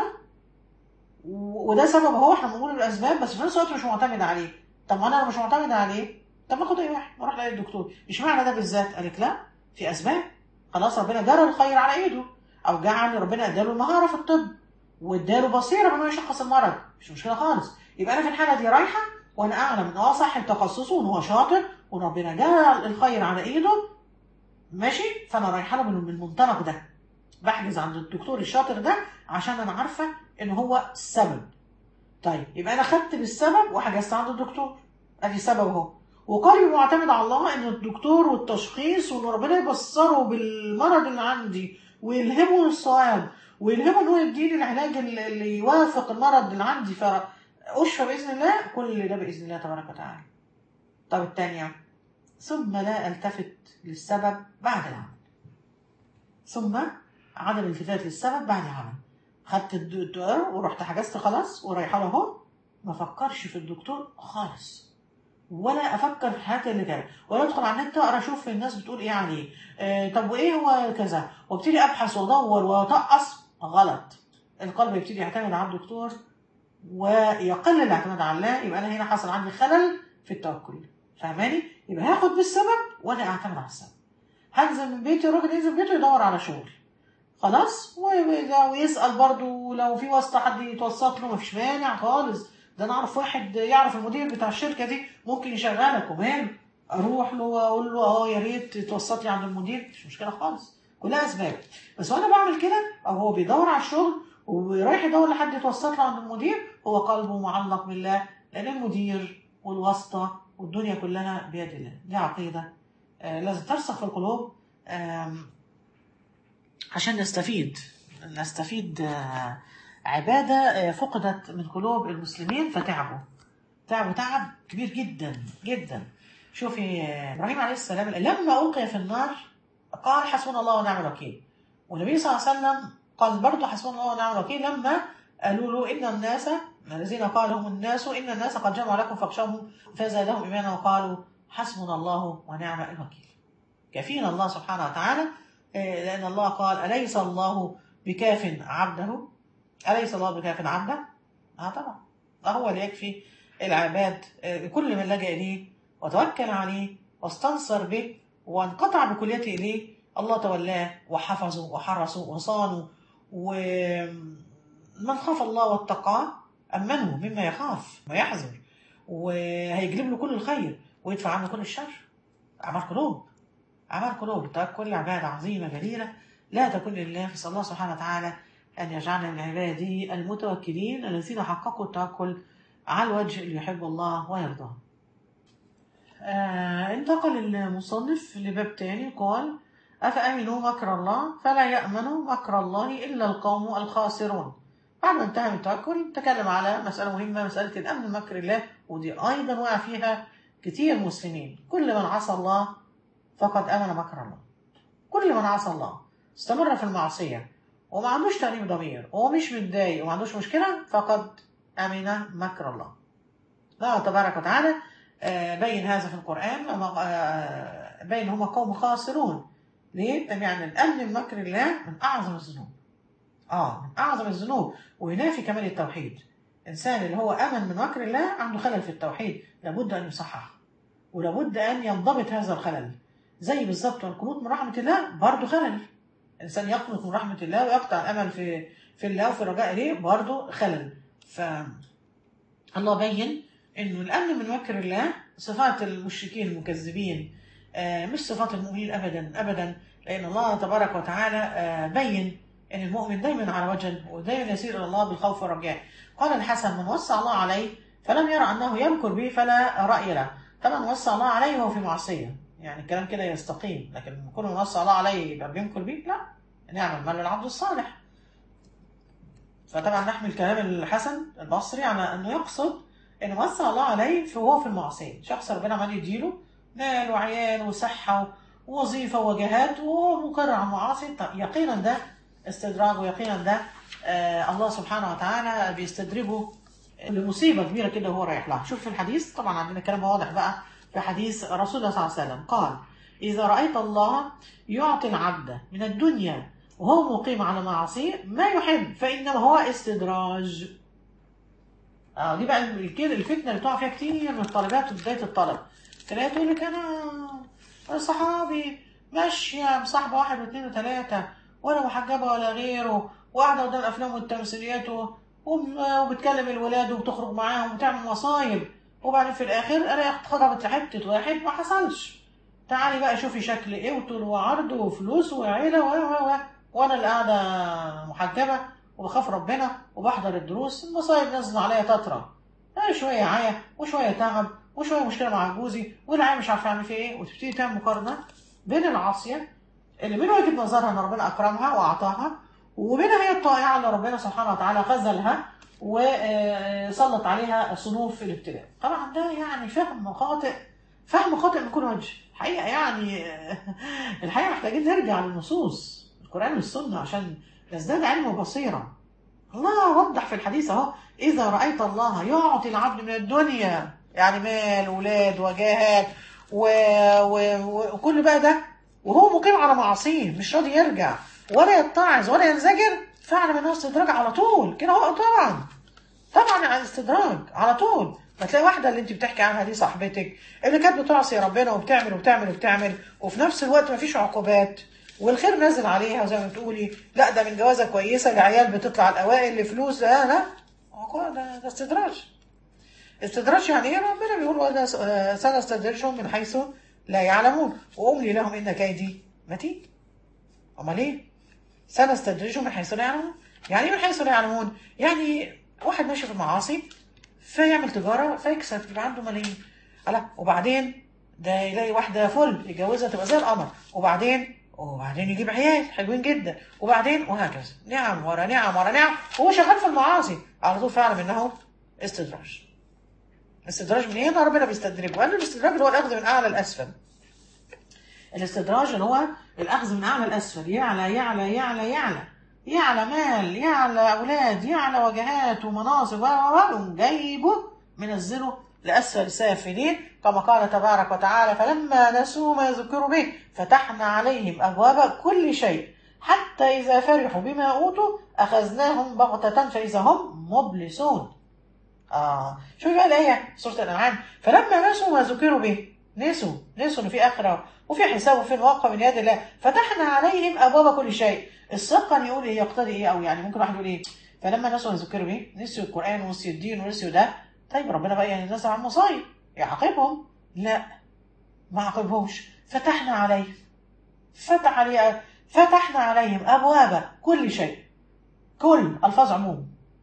و- وده سبب اهو احنا بنقول الاسباب بس في نفس الوقت مش معتمد عليه طب ما انا لو مش معتمد عليه طب ما اخد اي واحد واروح لاي دكتور اشمعنى ده بالذات قالك لا في اسباب خلاص ربنا جرى الخير على ايده او جعل ربنا اداله المهاره في الطب واداله بصيره انه يشخص المرض مش مشكله خالص يبقى انا في الحاله دي رايحه وانا اعلم ان هو صح تخصصه وان هو شاطر وان ربنا جعل الخير على ايده ماشي فانا رايحه له من من المنطلق ده بحجز عند الدكتور الشاطر ده عشان انا عارفه ان هو السبب طيب يبقى انا خدت بالسبب وحجزت عند الدكتور ادي سبب اهو وقلبي معتمد على الله ان الدكتور والتشخيص وان ربنا يبصره بالمرض اللي عندي ويلهمه الصواب ويلهمه ان هو يديني العلاج اللي اللي يوافق المرض اللي عندي فاشفى باذن الله كل ده باذن الله تبارك وتعالى. طب الثانيه ثم لا التفت للسبب بعد العمل. ثم عدم الالتفات للسبب بعد العمل. خدت الدكتور ورحت حجزت خلاص ورايحه له اهو ما فكرش في الدكتور خالص. ولا افكر في الحاجات اللي جايه ولا ادخل على النت اقرا اشوف الناس بتقول ايه عليه آه طب وايه هو كذا وابتدي ابحث وادور واطقص غلط القلب يبتدي يعتمد على الدكتور ويقل الاعتماد على الله يبقى انا هنا حصل عندي خلل في التوكل فاهماني يبقى هاخد بالسبب وانا اعتمد على السبب هنزل من بيتي الراجل ينزل من بيته يدور على شغل خلاص و- ويسال برضو لو في واسطه حد يتوسط له مفيش مانع خالص ده انا اعرف واحد يعرف المدير بتاع الشركه دي ممكن يشغلك وماله اروح له واقول له اه يا ريت توسط لي عند المدير مش مشكله خالص كلها اسباب بس وانا بعمل كده او هو بيدور على الشغل ورايح يدور لحد يتوسط له عند المدير هو قلبه معلق بالله لان المدير والواسطه والدنيا كلها بيد الله دي عقيده آه لازم ترسخ في القلوب آم، عشان نستفيد نستفيد آه، عبادة آه، فقدت من قلوب المسلمين فتعبوا تعبوا تعب كبير جدا جدا شوفي آه، إبراهيم عليه السلام لما ألقي في النار قال حسبنا الله ونعم الوكيل والنبي صلى الله عليه وسلم قال برضه حسبنا الله ونعم الوكيل لما قالوا له إن الناس الذين قال لهم الناس إن الناس قد جمعوا لكم فاخشوهم فزادهم إيمانا وقالوا حسبنا الله ونعم الوكيل كفينا الله سبحانه وتعالى آه، لأن الله قال أليس الله بكاف عبده أليس الله بكاف عبده اه طبعا ده هو اللي يكفي العباد آه، كل من لجأ إليه وتوكل عليه واستنصر به وانقطع بكليته إليه الله تولاه وحفظه وحرسه وصانه ومن خاف الله واتقاه أمنه مما يخاف ويحذر وهيجلب له كل الخير ويدفع عنه كل الشر أعمال قلوب أعمال قلوب التوكل عبادة عظيمة جليلة لا تكون لله فسأل الله سبحانه وتعالى أن يجعلنا من عباده المتوكلين الذين حققوا التوكل على الوجه اللي يحب الله ويرضاه آه انتقل المصنف لباب تاني قال أفأمنوا مكر الله فلا يأمن مكر الله إلا القوم الخاسرون بعد ما انتهى من التوكل تكلم على مسألة مهمة مسألة الأمن من مكر الله ودي أيضا وقع فيها كتير مسلمين كل من عصى الله فقد أمن مكر الله كل من عصى الله استمر في المعصيه وما عندوش تأنيب ضمير وهو مش متضايق وما عندوش مشكله فقد امن مكر الله الله تبارك وتعالى آه، بين هذا في القرآن لما آه، بين هم قوم خاسرون ليه؟ يعني الأمن من مكر الله من أعظم الذنوب اه من أعظم الذنوب وينافي كمال التوحيد الإنسان اللي هو أمن من مكر الله عنده خلل في التوحيد لابد أن يصحح ولابد أن ينضبط هذا الخلل زي بالظبط القنوط من رحمة الله برضه خلل الإنسان يقنط من رحمة الله ويقطع الأمل في في الله وفي الرجاء إليه برضه خلل ف الله بين انه الامن من مكر الله صفات المشركين المكذبين آه، مش صفات المؤمنين ابدا ابدا لان الله تبارك وتعالى آه، بين ان المؤمن دايما على وجه ودايما يسير الى الله بالخوف والرجاء قال الحسن من وسع الله عليه فلم يرى انه يمكر به فلا راي له طبعا وسع الله عليه وهو في معصيه يعني الكلام كده يستقيم لكن كل من وسع الله عليه يبقى بيمكر به لا نعم المال العبد الصالح فطبعا نحمل كلام الحسن البصري على انه يقصد ان وسع الله عليه فهو في المعصيه شخص ربنا عمال يديله مال وعيال وصحه ووظيفه وجهات وهو مقرر على المعاصي طب يقينا ده استدراج ويقينا ده آه الله سبحانه وتعالى بيستدرجه لمصيبه كبيره كده وهو رايح لها شوف في الحديث طبعا عندنا كلام واضح بقى في حديث رسول الله صلى الله عليه وسلم قال اذا رايت الله يعطي العبد من الدنيا وهو مقيم على معاصيه ما يحب فانما هو استدراج اه دي بقى الكده الفتنه اللي بتقع فيها كتير من الطالبات في بدايه الطلب تلاقي تقول لك انا صحابي ماشيه مصاحبه واحد واثنين وثلاثه ولا محجبه ولا غيره وقاعده قدام الافلام والتمثيليات و- وب- وبتكلم الولاد وبتخرج معاهم وبتعمل مصايب وبعدين في الاخر انا خطبت حته واحد ما حصلش تعالي بقى شوفي شكل ايه وطول وعرض وفلوس وعيله و و و وانا اللي قاعده محجبه وبخاف ربنا وبحضر الدروس المصايب نازله عليا تترى آه شويه عيا وشويه تعب وشويه مشكله مع جوزي والعيا مش عارفه اعمل فيه ايه وتبتدي تعمل مقارنه بين العاصيه اللي من وجهه نظرها ان ربنا اكرمها واعطاها وبينها هي الطائعه اللي ربنا سبحانه وتعالى خذلها وسلط عليها صنوف الابتلاء طبعا ده يعني فهم خاطئ فهم خاطئ من كل وجه الحقيقه يعني الحقيقه محتاجين نرجع للنصوص القران والسنه عشان نزداد علم وبصيره الله وضح في الحديث اهو اذا رايت الله يعطي العبد من الدنيا يعني مال ولاد وجاهات و... و... وكل بقى ده وهو مقيم على معاصيه مش راضي يرجع ولا يتعظ ولا ينزجر فاعلم انه استدراج على طول كده هو طبعا طبعا على استدراج على طول ما تلاقي واحده اللي انت بتحكي عنها دي صاحبتك اللي كانت بتعصي ربنا وبتعمل وبتعمل وبتعمل وفي نفس الوقت ما فيش عقوبات والخير نازل عليها وزي ما بتقولي لا ده من جوازه كويسه العيال بتطلع الاوائل لفلوس لا لا هو ده, ده استدراج استدراج يعني ايه ربنا بيقول وانا سنستدرجهم من حيث لا يعلمون واملي لهم ان كيدي متين امال ايه سنستدرجهم من حيث لا يعلمون يعني ايه من حيث لا يعلمون يعني واحد ماشي في المعاصي فيعمل تجاره فيكسب يبقى عنده ملايين لا وبعدين ده يلاقي واحده فل يتجوزها تبقى زي القمر وبعدين وبعدين يجيب عيال حلوين جدا وبعدين وهكذا نعم ورا نعم ورا نعم وهو شغال في المعاصي على طول فعلا انه استدراج استدراج منين ربنا بيستدرجه وقال الاستدراج اللي هو الاخذ من اعلى لاسفل الاستدراج اللي هو الاخذ من اعلى لاسفل يعلى يعلى يعلى يعلى يعلى مال يعلى اولاد يعلى وجهات ومناصب و و جايبه منزله لاسفل سافلين كما قال تبارك وتعالى فلما نسوا ما ذكروا به فتحنا عليهم ابواب كل شيء حتى اذا فرحوا بما اوتوا اخذناهم بغته فاذا هم مبلسون اه شوفي بقى الايه سوره الانعام فلما نسوا ما ذكروا به نسوا نسوا ان في اخره وفي حساب وفي واقع من يد الله فتحنا عليهم ابواب كل شيء الصدق ان يقول ايه يقتضي ايه او يعني ممكن واحد يقول ايه فلما نسوا ما ذكروا به نسيوا القران ونسيوا الدين ونسيوا ده طيب ربنا بقى يعني نزل عن مصايب يعاقبهم لا ما عاقبهمش فتحنا عليهم فتح علي فتحنا عليهم ابواب كل شيء كل الفاظ عموم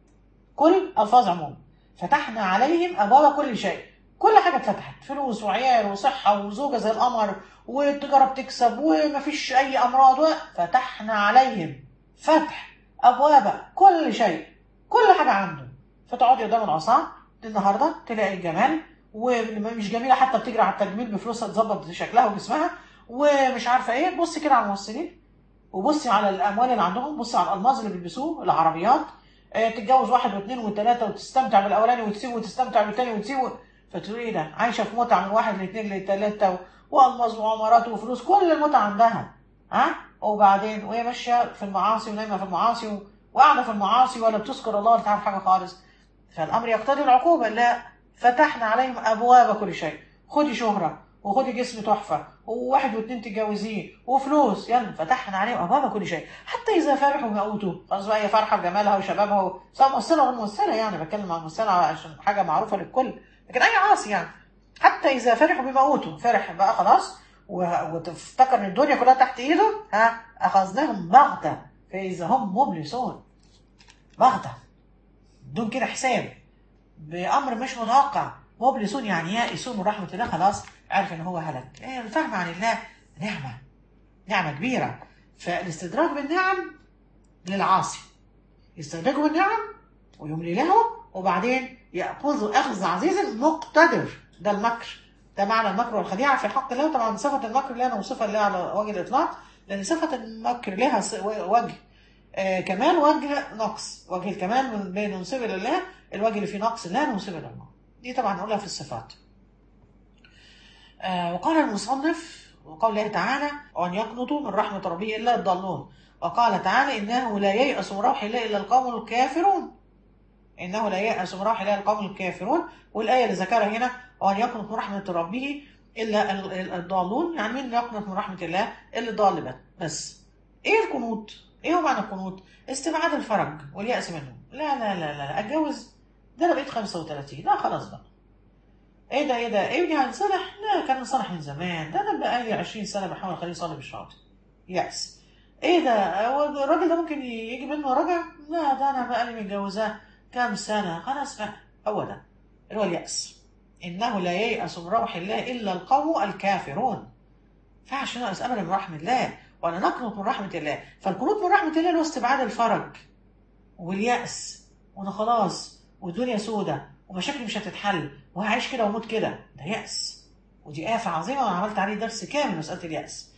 كل الفاظ عموم فتحنا عليهم ابواب كل شيء كل حاجه اتفتحت فلوس وعيال وصحه وزوجه زي القمر والتجاره بتكسب ومفيش اي امراض فتحنا عليهم فتح ابواب كل شيء كل حاجه عنده فتقعدي قدام العصا النهارده تلاقي الجمال ومش جميله حتى بتجري على التجميل بفلوسها تظبط شكلها وجسمها ومش عارفه ايه بصي كده على الممثلين وبصي على الاموال اللي عندهم بصي على الالماظ اللي بيلبسوه العربيات آه، تتجوز واحد واثنين وثلاثه وتستمتع بالاولاني وتسيبه وتستمتع بالثاني وتسيبه فتقولي ايه ده عايشه في متعه من واحد لاثنين لثلاثه والماظ وعمارات وفلوس كل المتعه عندها ها وبعدين وهي ماشيه في المعاصي ونايمه في المعاصي و- وقاعده في المعاصي ولا بتذكر الله ولا تعرف حاجه خالص فالامر يقتضي العقوبه لا فتحنا عليهم ابواب كل شيء خدي شهره وخدي جسم تحفه وواحد واثنين تتجوزيه وفلوس يلا فتحنا عليهم ابواب كل شيء حتى اذا فرحوا بموتوا خلاص بقى هي فرحه بجمالها وشبابها سواء ممثله ولا ممثله يعني بتكلم عن ممثله عشان حاجه معروفه للكل لكن اي عاصي يعني حتى اذا فرحوا بموتوا فرح بقى خلاص و- وتفتكر ان الدنيا كلها تحت ايده ها اخذناهم بغته فاذا هم مبلسون بغته بدون كده حساب بامر مش متوقع مبلسون يعني يائسون من رحمه الله خلاص عارف ان هو هلك إيه الفهم عن الله نعمه نعمه كبيره فالاستدراك بالنعم للعاصي يستدركه بالنعم ويملي له وبعدين ياخذ اخذ عزيز مقتدر ده المكر ده معنى المكر والخديعه في حق الله طبعا صفه المكر لا نوصفها لله على وجه الاطلاق لان صفه المكر لها ص- وجه آه كمال وجه نقص وجه الكمال من بين ننسبه لله الوجه اللي فيه نقص لا ننسبه لله دي طبعا نقولها في الصفات آه وقال المصنف وقال الله تعالى وأن يقنطوا من رحمة ربه إلا الضالون وقال تعالى إنه لا ييأس من روح الله إلا القوم الكافرون إنه لا ييأس من روح الله إلا القوم الكافرون والآية اللي ذكرها هنا وأن يقنط من رحمة ربه إلا ال- ال- الضالون يعني مين يقنط من رحمة الله إلا الضال بس. بس إيه القنوط؟ إيه هو معنى القنوط؟ استبعاد الفرج واليأس منه لا لا لا لا أتجوز ده أنا بقيت 35 لا خلاص بقى ايه ده ايه ده ايه ابني هينصلح؟ لا كان انصلح من زمان ده انا بقالي 20 سنه بحاول اخليه يصلي بالشاطئ يأس ايه ده هو الراجل ده ممكن يجي منه رجع؟ لا ده انا بقالي متجوزاه كام سنه خلاص بقى هو ده اللي هو اليأس انه لا ييأس من روح الله الا القوم الكافرون فعشان نقص ابدا من رحمه الله ولا نقنط من رحمه الله فالقنوط من رحمه الله اللي هو استبعاد الفرج واليأس وانا خلاص والدنيا سودة ومشاكلي مش هتتحل وهعيش كده واموت كده ده يأس ودي آفة عظيمة وانا عملت عليه درس كامل مسألة اليأس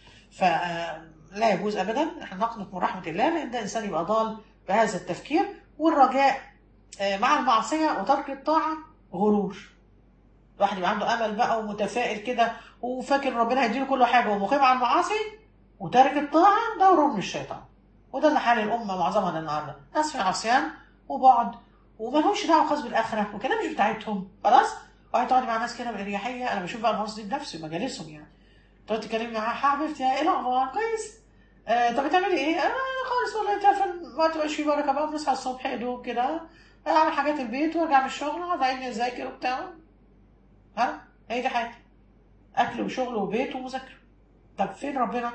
فلا يجوز ابدا احنا نقنط من رحمة الله لان ده انسان يبقى ضال بهذا التفكير والرجاء آه، مع المعصية وترك الطاعة غرور الواحد يبقى عنده امل بقى ومتفائل كده وفاكر ربنا هيديله كل حاجه ومقيم على المعاصي وتارك الطاعه ده غرور من الشيطان وده اللي حال الامه معظمها ده النهارده ناس في عصيان وبعد وما لهمش دعوه خالص بالاخره وكلام مش بتاعتهم خلاص وقعد تقعد مع ناس كده باريحيه انا بشوف بقى الناس دي بنفسي مجالسهم يعني تقعد تكلمني معاها حبيبتي ايه الاخبار كويس آه طب بتعملي ايه؟ انا خالص والله انت عارفه ما تبقاش في بركه بقى بنصحى الصبح يا دوب كده اعمل حاجات البيت وارجع من الشغل اقعد عيني اذاكر وبتاع ها هي دي حياتي اكل وشغل وبيت ومذاكره طب فين ربنا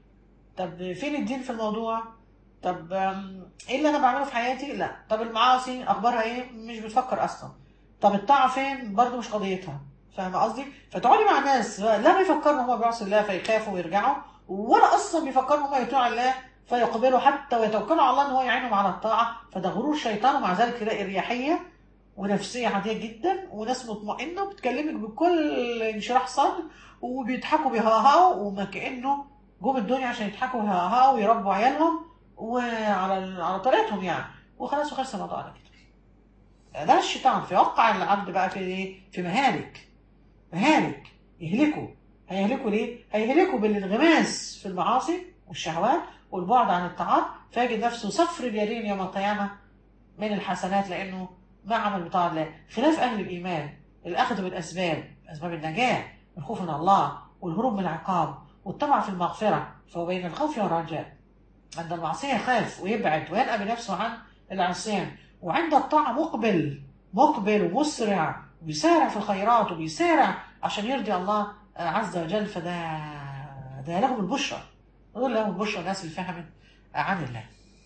طب فين الدين في الموضوع طب أم، ايه اللي انا بعمله في حياتي لا طب المعاصي اخبارها ايه مش بتفكر اصلا طب الطاعه فين برضه مش قضيتها فاهمه قصدي فتقعدي مع ناس لا بيفكروا هم بيعصوا الله فيخافوا ويرجعوا ولا اصلا بيفكروا هم يطيعوا الله فيقبلوا حتى ويتوكلوا على الله ان هو يعينهم على الطاعه فده غرور شيطان ومع ذلك تلاقي اريحيه ونفسيه عاديه جدا وناس مطمئنه بتكلمك بكل انشراح صدر وبيضحكوا بيهاهاوا وما كانه جم الدنيا عشان يضحكوا ويهاهاوا ويربوا عيالهم وعلى على طريقتهم يعني وخلاص وخلص الموضوع على كده ده الشيطان فيوقع العبد بقى في ايه؟ في مهالك مهالك يهلكوا هيهلكوا ليه؟ هيهلكوا بالانغماس في المعاصي والشهوات والبعد عن الطاعات فيجد نفسه صفر اليدين يوم القيامه من الحسنات لانه ما عمل بطاعة الله خلاف أهل الإيمان الأخذ بالأسباب أسباب النجاة الخوف من الله والهروب من العقاب والطمع في المغفرة فهو بين الخوف والرجاء عند المعصية يخاف ويبعد وينأى بنفسه عن العصيان وعند الطاعة مقبل مقبل ومسرع وبيسارع في الخيرات وبيسارع عشان يرضي الله عز وجل فده ده لهم البشرى دول لهم البشرى الناس اللي فهمت عن الله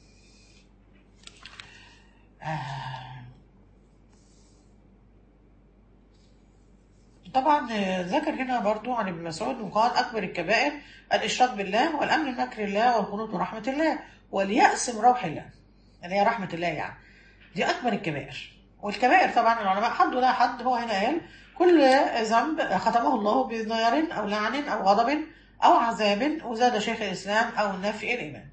آه. طبعا ذكر هنا برضو عن ابن مسعود وقال أكبر الكبائر الإشراك بالله والأمن من مكر الله والقنوط من رحمة الله واليأس من روح الله اللي هي رحمة الله يعني دي أكبر الكبائر والكبائر طبعا العلماء حدوا لها حد هو هنا قال كل ذنب ختمه الله بنار أو لعن أو غضب أو عذاب وزاد شيخ الإسلام أو نفي الإيمان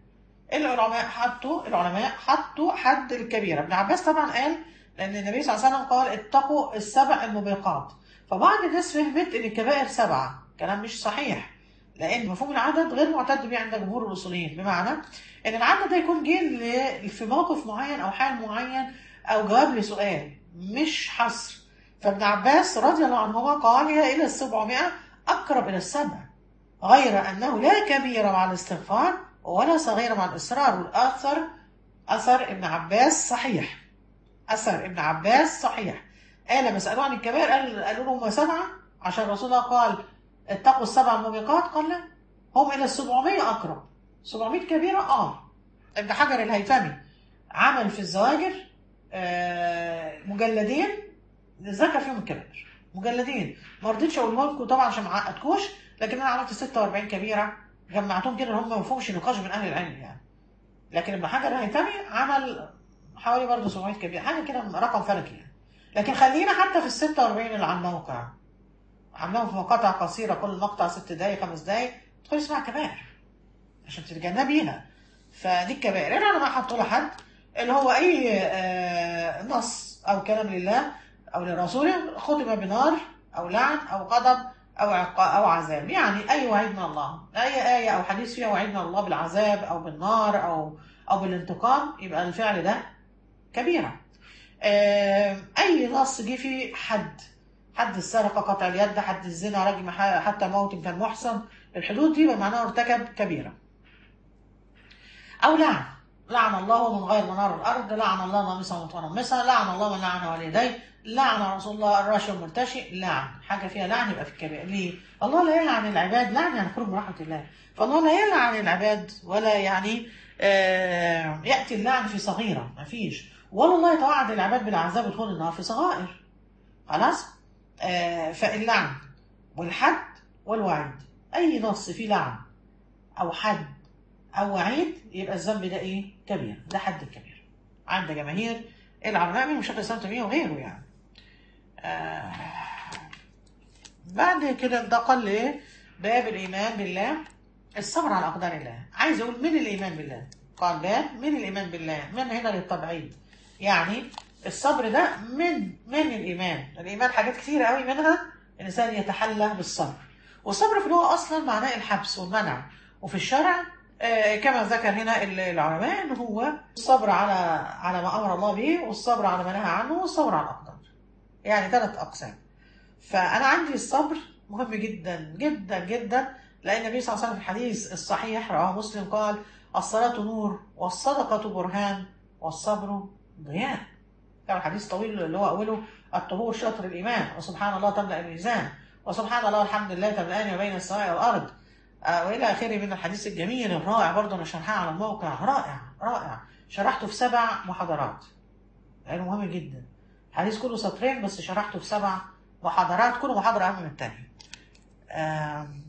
العلماء حطوا العلماء حطوا حد الكبيرة ابن عباس طبعا قال لأن النبي صلى الله عليه وسلم قال اتقوا السبع الموبقات فبعض الناس فهمت ان الكبائر سبعة كلام مش صحيح لان مفهوم العدد غير معتد به عند جمهور الاصوليين بمعنى ان العدد ده يكون جه ل- في موقف معين او حال معين او جواب لسؤال مش حصر فابن عباس رضي الله عنهما قال هي الى السبعمائة اقرب الى السبع غير انه لا كبير مع الاستغفار ولا صغير مع الاصرار والاثر اثر ابن عباس صحيح اثر ابن عباس صحيح قال لما سالوه عن الكبائر قال قالوا له هم سبعه عشان الرسول الله قال اتقوا السبع الموبقات قال لا هم الى السبعمية اقرب 700 كبيره اه ابن حجر الهيثمي عمل في الزواجر آه، مجلدين ذكر فيهم الكبائر مجلدين ما رضيتش اقولهم لكم طبعا عشان ما اعقدكوش لكن انا عملت 46 كبيره جمعتهم كده ان هم ما فيهمش نقاش من اهل العلم يعني لكن ابن حجر الهيثمي عمل حوالي برضه 700 كبيره حاجه كده رقم فلكي يعني لكن خلينا حتى في ال 46 اللي على الموقع عاملاهم في مقاطع قصيره كل مقطع ست دقايق خمس دقايق تدخل اسمها كبائر عشان تتجنبيها فدي الكبائر العلماء حطوا لها حد اللي هو اي آه، نص او كلام لله او لرسوله ختم بنار او لعن او غضب او عقاب او عذاب يعني اي وعيد من الله اي ايه او حديث فيها وعيد من الله بالعذاب او بالنار او او بالانتقام يبقى الفعل ده كبيره آه، اي نص جه فيه حد حد السرقه قطع اليد حد الزنا رجم ح- حتى موت كان محصن الحدود دي يبقى معناها ارتكب كبيره او لعن لعن الله من غير منار الارض لعن الله نامصا متنمصا لعن الله من لعن والديه لعن رسول الله الراشي المرتشي لعن حاجه فيها لعن يبقى في الكبائر ليه؟ الله لا يلعن العباد لعن يعني خروج من رحمه الله فالله لا يلعن العباد ولا يعني آه ياتي اللعن في صغيره ما فيش ولا الله يتوعد العباد بالعذاب ودخول النار في صغائر خلاص آه فاللعن والحد والوعيد اي نص فيه لعن او حد او وعيد يبقى الذنب ده ايه كبير ده حد كبير عند جماهير العلماء من شيخ الاسلام تيميه وغيره يعني آه بعد كده انتقل لباب الايمان بالله الصبر على اقدار الله عايز اقول من الايمان بالله قال باب من الايمان بالله من هنا للتبعيد يعني الصبر ده من من الايمان الايمان حاجات كتير قوي منها الانسان يتحلى بالصبر والصبر في اللغه اصلا معناه الحبس والمنع وفي الشرع آه، كما ذكر هنا العلماء ان هو الصبر على على ما امر الله به والصبر على ما نهى عنه والصبر على الاقدار يعني ثلاث اقسام فانا عندي الصبر مهم جدا جدا جدا لان النبي صلى الله عليه وسلم في الحديث الصحيح رواه مسلم قال الصلاه نور والصدقه برهان والصبر ضياء كان حديث طويل اللي هو اوله الطهور شطر الايمان وسبحان الله تملا الميزان وسبحان الله والحمد لله تملأان ما بين السماء والارض آه، والى اخره من الحديث الجميل الرائع برضه انا شرحها على الموقع رائع رائع شرحته في سبع محاضرات يعني مهم جدا الحديث كله سطرين بس شرحته في سبع محاضرات كل محاضرة أهم من الثانية آم،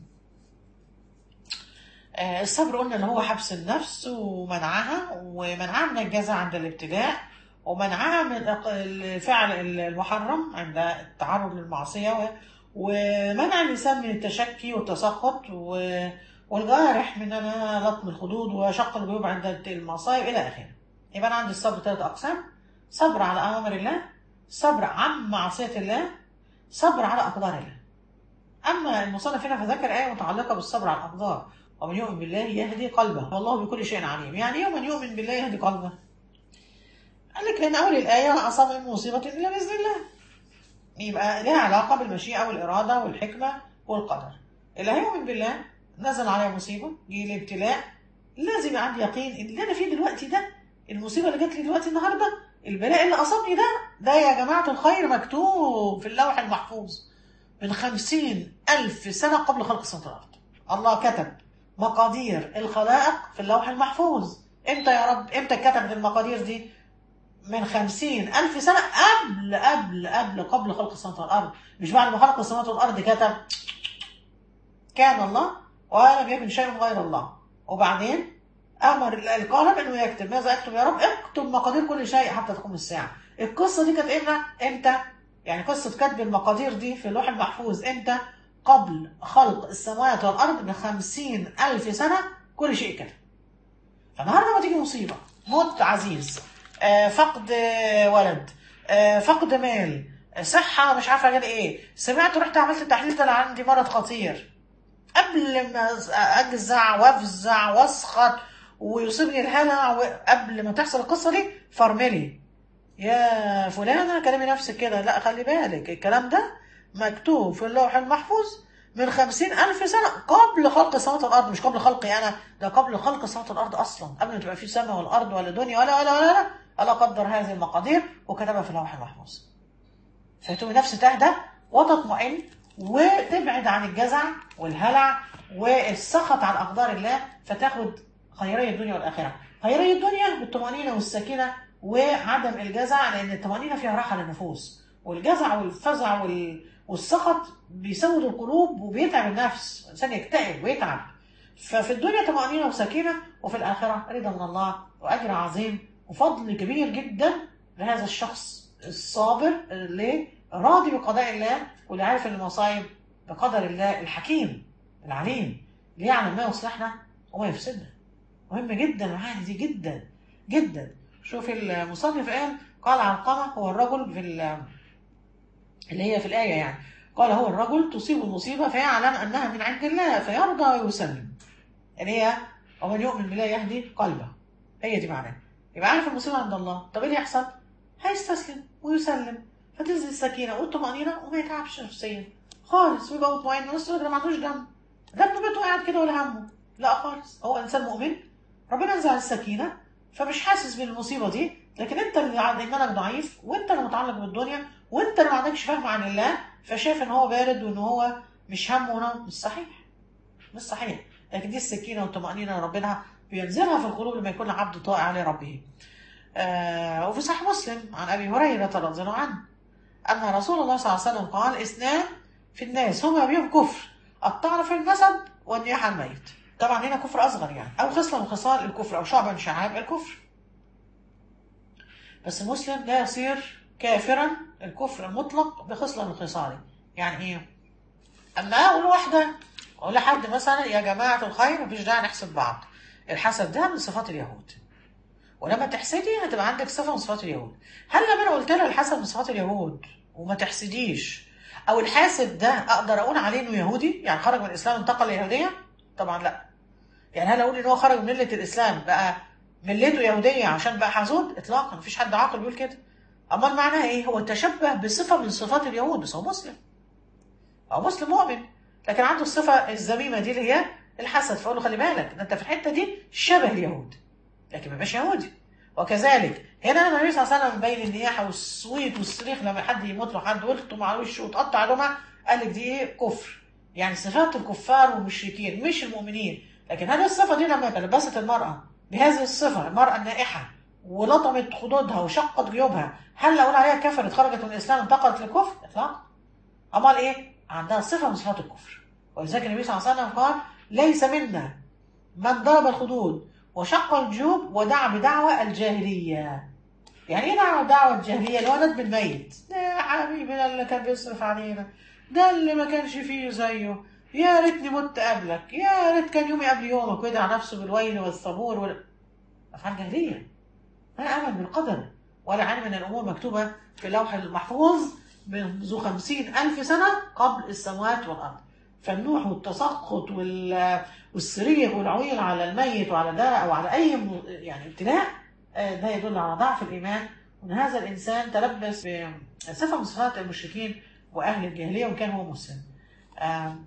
آه، الصبر قلنا ان هو حبس النفس ومنعها ومنعها من الجزع عند الابتلاء ومنعها من الإق- الفعل المحرم عند التعرض للمعصية و- ومنع الإنسان من التشكي والتسخط و- والجارح من أنا لطم الخدود وشق الجيوب عند المصائب إلى آخره يبقى أنا عندي الصبر ثلاث أقسام صبر على أوامر الله صبر عن معصية الله صبر على أقدار الله أما المصنف هنا فذكر آية متعلقة بالصبر على الأقدار ومن يؤمن بالله يهدي قلبه والله بكل شيء عليم يعني إيه من يؤمن بالله يهدي قلبه قال لك لأن أول الآية ما أصاب من مصيبة إلا بإذن الله يبقى لها علاقة بالمشيئة والإرادة والحكمة والقدر اللي هيؤمن بالله نزل عليه مصيبة جه الابتلاء لازم يبقى عندي يقين إن اللي أنا فيه دلوقتي ده المصيبة اللي جات لي دلوقتي النهاردة البلاء اللي أصابني ده ده يا جماعة الخير مكتوب في اللوح المحفوظ من خمسين ألف سنة قبل خلق السماوات والأرض الله كتب مقادير الخلائق في اللوح المحفوظ امتى يا رب امتى كتبت المقادير دي من خمسين ألف سنة قبل قبل قبل قبل خلق السماوات والأرض مش بعد ما خلق السماوات والأرض كتب كان الله ولم يكن شيء غير الله وبعدين أمر القلم إنه يكتب ماذا أكتب يا رب اكتب مقادير كل شيء حتى تقوم الساعة القصة دي كانت إمتى إمتى يعني قصة كتب المقادير دي في اللوح المحفوظ إمتى قبل خلق السماوات والأرض بخمسين ألف سنة كل شيء كتب فالنهارده ما تيجي مصيبه موت عزيز آه، فقد آه، ولد آه، فقد مال آه، صحه مش عارفه جالي ايه سمعت رحت عملت التحليل ده أنا عندي مرض خطير قبل ما اجزع وافزع واسخط ويصيبني الهلع قبل ما تحصل القصه دي فرملي يا فلانه كلمي نفسك كده لا خلي بالك الكلام ده مكتوب في اللوح المحفوظ من خمسين ألف سنة قبل خلق السماوات والأرض مش قبل خلقي أنا ده قبل خلق السماوات والأرض أصلا قبل ما تبقى في سماء والأرض ولا دنيا ولا ولا ولا, ولا. الله قدر هذه المقادير وكتبها في اللوح المحفوظ فتقوم نفس تهدى وتطمئن وتبعد عن الجزع والهلع والسخط عن أقدار الله فتاخد خيرية الدنيا والآخرة خيرية الدنيا بالطمأنينة والسكينة وعدم الجزع لأن الطمأنينة فيها راحة للنفوس والجزع والفزع وال... والسخط بيسود القلوب وبيتعب النفس الإنسان يكتئب ويتعب ففي الدنيا طمأنينة وسكينة وفي الآخرة رضا من الله وأجر عظيم وفضل كبير جدا لهذا الشخص الصابر اللي راضي بقضاء الله واللي عارف ان المصايب بقدر الله الحكيم العليم اللي يعلم ما يصلحنا وما يفسدنا مهم جدا المعاني دي جدا جدا شوف المصنف قال قال علقمة هو الرجل في ال- اللي هي في الآية يعني قال هو الرجل تصيب المصيبة فيعلم أنها من عند الله فيرضى ويسلم اللي هي ومن يؤمن بالله يهدي قلبه هي دي معناها يبقى عارف المصيبة عند الله طب ايه اللي يحصل؟ هيستسلم ويسلم فتنزل السكينة والطمأنينة وما يتعبش نفسيا خالص ويبقى مطمئن بس ده ما عندوش دم ده ابنه بيته قاعد كده ولا همه لا خالص هو إنسان مؤمن ربنا نزل السكينة فمش حاسس بالمصيبة دي لكن انت اللي عند ايمانك ضعيف وانت اللي متعلق بالدنيا وانت اللي ما عندكش فهم عن الله فشايف ان هو بارد وان هو مش همه هنا مش صحيح مش صحيح لكن دي السكينة والطمأنينة ربنا بينزلها في القلوب لما يكون العبد طائع لربه آه وفي صحيح مسلم عن ابي هريره رضي الله عنه ان رسول الله صلى الله عليه وسلم قال اثنان في الناس هما بهم كفر الطعن في النسب والنياحه على الميت طبعا هنا كفر اصغر يعني او خصله من خصال الكفر او شعبه من شعاب الكفر بس المسلم لا يصير كافرا الكفر المطلق بخصله من خصاله يعني ايه اما اقول واحده اقول لحد مثلا يا جماعه الخير مفيش داعي نحسد بعض الحسد ده من صفات اليهود ولما تحسدي هتبقى عندك صفه من صفات اليهود هل لما انا قلت لها الحسد من صفات اليهود وما تحسديش او الحاسد ده اقدر اقول عليه انه يهودي يعني خرج من الاسلام انتقل لليهوديه طبعا لا يعني هل اقول ان هو خرج من مله الاسلام بقى ملته يهوديه عشان بقى حسود اطلاقا مفيش حد عاقل بيقول كده امال معناها ايه هو تشبه بصفه من صفات اليهود بس هو مسلم هو مسلم مؤمن لكن عنده الصفه الذميمه دي اللي هي الحسد فاقول له خلي بالك ده انت في الحته دي شبه اليهود لكن ما بقاش يهودي وكذلك هنا لما النبي صلى الله عليه وسلم بين النياحه والصويت والصريخ لما حد يموت له حد ويخطم على وشه وتقطع دمعه قال لك دي ايه كفر يعني صفات الكفار والمشركين مش المؤمنين لكن هذه الصفه دي لما تلبست المراه بهذه الصفه المراه النائحه ولطمت خدودها وشقت جيوبها هل اقول عليها كفرت خرجت من الاسلام انتقلت للكفر؟ اطلاقا امال ايه؟ عندها صفه من صفات الكفر ولذلك النبي صلى الله عليه وسلم قال ليس منا من ضرب الخدود وشق الجيوب ودعا بدعوى الجاهلية يعني ايه دعوة دعوة الجاهلية اللي هو ندب الميت ده يا حبيبنا اللي كان بيصرف علينا ده اللي ما كانش فيه زيه يا ريتني مت قبلك يا ريت كان يومي قبل يومك ويدعى نفسه بالويل والصبور وال... أفعال جاهلية لا أمل بالقدر ولا علم من الأمور مكتوبة في اللوح المحفوظ منذ خمسين ألف سنة قبل السماوات والأرض فالنوح والتسخط وال والصريخ والعويل على الميت وعلى ده او على اي م- يعني ابتلاء آه، ده يدل على ضعف الايمان وان هذا الانسان تلبس بصفه من صفات المشركين واهل الجاهليه وان كان هو مسلم. آم،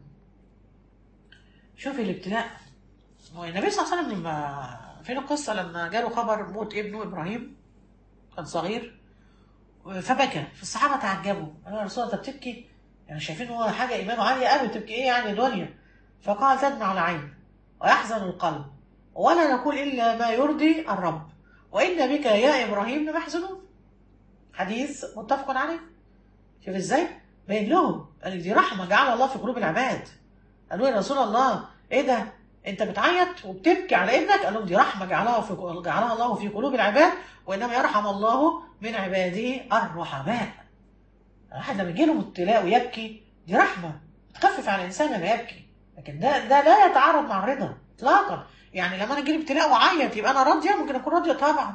شوفي الابتلاء هو النبي صلى الله عليه وسلم لما فين القصه لما جاله خبر موت ابنه ابراهيم كان صغير فبكى فالصحابه تعجبوا قالوا يا رسول الله انت بتبكي يعني شايفين هو حاجه ايمانه عاليه قوي تبكي ايه يعني دنيا فقال تدمع العين ويحزن القلب ولا نقول إلا ما يرضي الرب وإن بك يا إبراهيم لمحزنون حديث متفق عليه شوف إزاي بين لهم قال دي رحمة جعل الله في قلوب العباد قالوا يا رسول الله إيه ده أنت بتعيط وبتبكي على ابنك قال لهم دي رحمة جعلها في جعلها الله في قلوب العباد وإنما يرحم الله من عباده الرحماء الواحد لما يجي له ابتلاء ويبكي دي رحمة تخفف على الإنسان لما يبكي لكن ده ده لا يتعارض مع الرضا اطلاقا يعني لما انا اجيلي ابتلاء واعيط يبقى انا راضيه ممكن اكون راضيه طبعا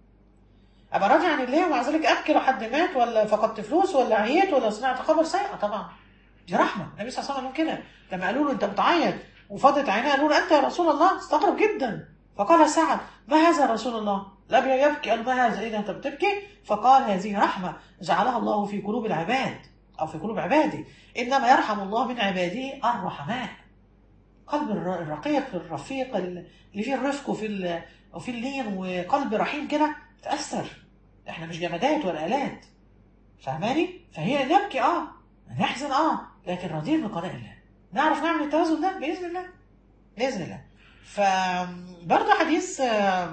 ابقى راضيه عن الله ومع ذلك ابكي لو حد مات ولا فقدت فلوس ولا عييت ولا سمعت خبر سيء طبعا دي رحمه النبي صلى الله عليه وسلم كده لما قالوا له انت بتعيط وفضت عينيه قالوا له انت يا رسول الله استغرب جدا فقال سعد ما هذا يا رسول الله لم يبكي قال ما هذا ايه ده انت بتبكي فقال هذه رحمه جعلها الله في قلوب العباد او في قلوب عباده انما يرحم الله من عباده الرحماء قلب الر- الرقيق الرفيق اللي فيه الرفق وفي ال- وفي اللين وقلب رحيم كده تأثر احنا مش جمادات ولا آلات فاهماني؟ فهي نبكي اه نحزن اه لكن راضين بقضاء الله نعرف نعمل التوازن ده بإذن الله بإذن الله فبرضه حديث آه،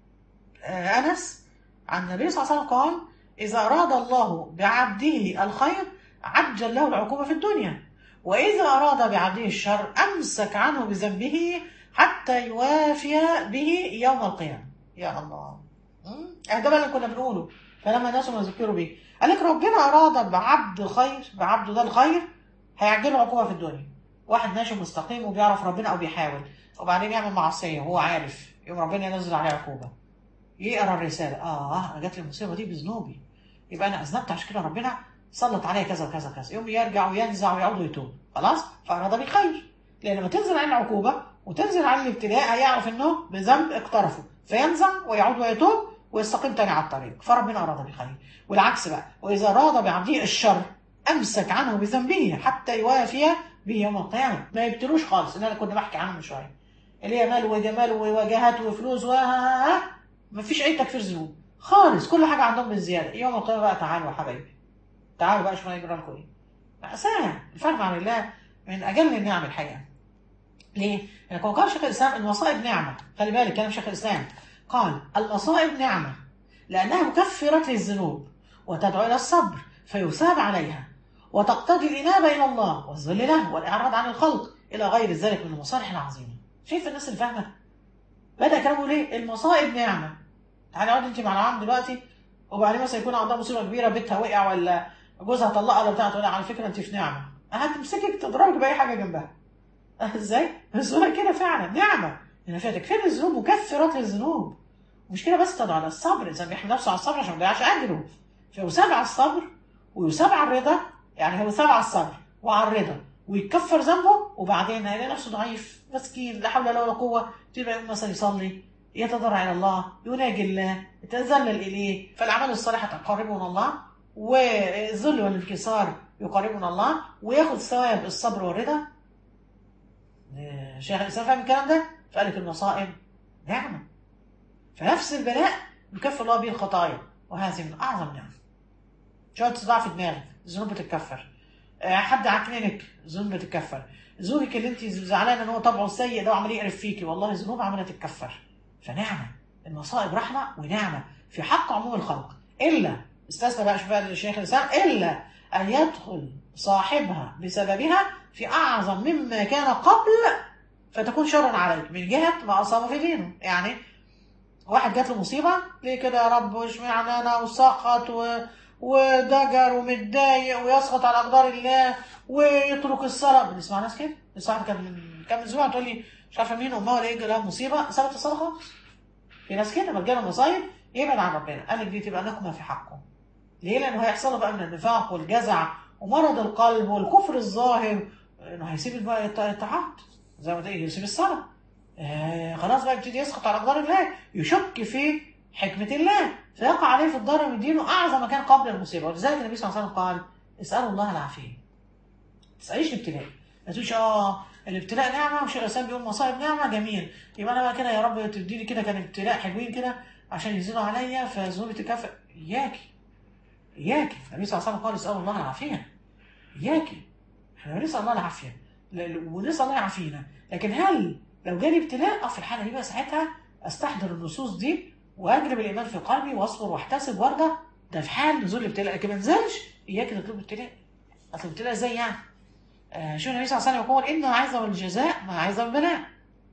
آه، أنس عن النبي صلى الله عليه وسلم قال إذا أراد الله بعبده الخير عجل له العقوبة في الدنيا وإذا أراد بعبده الشر أمسك عنه بذنبه حتى يوافي به يوم القيامة يا الله مم؟ يعني ده بقى اللي كنا بنقوله فلما الناس ما يذكروا بيه قال لك ربنا أراد بعبد خير بعبده ده الخير هيعجله عقوبة في الدنيا واحد ماشي مستقيم وبيعرف ربنا أو بيحاول وبعدين يعمل معصية وهو عارف يوم ربنا ينزل عليه عقوبة يقرا الرسالة اه انا جات لي المصيبة دي بذنوبي يبقى انا اذنبت عشان كده ربنا سلط عليا كذا وكذا وكذا يوم يرجع وينزع ويعود ويتوب خلاص فاراد بالخير لان لما تنزل عليه العقوبة وتنزل عليه الابتلاء هيعرف انه بذنب اقترفه فينزع ويعود ويتوب ويستقيم تاني على الطريق فربنا اراد بالخير والعكس بقى واذا اراد بعبده الشر امسك عنه بذنبه حتى يوافي به يوم القيامه ما يبتلوش خالص اللي انا كنت بحكي عنه من شويه اللي هي مال وجمال ووجهات وفلوس و ما فيش اي تكفير ذنوب خالص كل حاجه عندهم بالزياده يوم القيامه بقى تعالوا يا حبايبي تعالوا بقى شوفوا هيجرى لكم ايه مأساة الفهم عن الله من اجل النعم الحقيقه ليه؟ لأن كما قال شيخ الاسلام المصائب نعمه خلي بالك كلام شيخ الاسلام قال المصائب نعمه لانها مكفره للذنوب وتدعو الى الصبر فيثاب عليها وتقتضي الانابه الى الله والذل له والاعراض عن الخلق الى غير ذلك من المصالح العظيمه شايف الناس اللي فاهمه بدا كلامه ليه المصائب نعمه تعالي اقعدي انت مع العام دلوقتي وبعدين مثلا يكون عندها مصيبه كبيره بيتها وقع ولا جوزها طلقها ولا بتاع تقول لها على فكره انت في نعمه هتمسكك تضربك باي حاجه جنبها ازاي؟ بس هو كده فعلا نعمه ان فيها تكفير الذنوب مكفرات للذنوب مش كده بس تدعو على الصبر الانسان بيحمل نفسه على الصبر عشان ما يضيعش اجره فيثاب على الصبر ويثاب على الرضا يعني هو يثاب على الصبر وعلى الرضا ويكفر ذنبه وبعدين هيلاقي نفسه ضعيف مسكين لا حول له ولا قوه تبقى يقوم مثلا يصلي يتضرع الى الله يناجي الله يتذلل اليه فالاعمال الصالحه تقربه من الله والذل والانكسار يقربنا الله وياخد ثواب الصبر والرضا شيخ الاسلام فاهم الكلام ده فقال لك المصائب نعمه فنفس البلاء يكفر الله به الخطايا وهذه من اعظم نعم شويه صداع في دماغك الذنوب بتتكفر آه، حد عكننك ذنوب بتتكفر زوجك اللي انت زعلانه ان هو طبعه سيء ده وعمال يقرف فيكي والله ذنوب عماله تتكفر فنعمه المصائب رحمه ونعمه في حق عموم الخلق الا استثنى بقى شوف بقى الشيخ الاسلام الا ان يدخل صاحبها بسببها في اعظم مما كان قبل فتكون شرا عليك من جهه ما اصابه في دينه يعني واحد جات له مصيبه ليه كده يا رب واشمعنى انا وسخط و... ودجر ومتضايق ويسقط على اقدار الله ويترك الصلاه بنسمع ناس كده لسه كان من كام اسبوع تقول لي مش عارفه مين امها ولا ايه لها مصيبه سابت الصلاه خالص في ناس كده لما تجيلها مصايب يبعد عن ربنا قال لك دي تبقى نقمه في حقه ليه؟ لانه هيحصل له بقى من النفاق والجزع ومرض القلب والكفر الظاهر انه هيسيب بقى الطاعات زي ما تقول يسيب الصلاه آه خلاص بقى يبتدي يسقط على اقدار الله يشك في حكمه الله فيقع عليه في الضرر من دينه اعظم ما كان قبل المصيبه ولذلك النبي صلى الله عليه وسلم قال اسالوا الله العافيه ما تساليش الابتلاء ما تقولش اه الابتلاء نعمه وشيخ الاسلام بيقول مصائب نعمه جميل يبقى انا بقى كده يا رب تديني كده كان ابتلاء حلوين كده عشان يزيدوا عليا فذنوبي تكافئ اياكي اياكي النبي صلى الله عليه وسلم قال اسالوا الله العافيه اياكي احنا بنسال الله العافيه ل- ونسال الله يعافينا لكن هل لو جالي ابتلاء اه في الحاله دي بقى ساعتها استحضر النصوص دي واجلب الايمان في قلبي واصبر واحتسب وارضى ده في حال نزول الابتلاء لكن ما نزلش اياك تطلب الابتلاء اصل الابتلاء ازاي يعني؟ آه شو النبي صلى الله عليه وسلم يقول ان عايز الجزاء ما عايز البلاء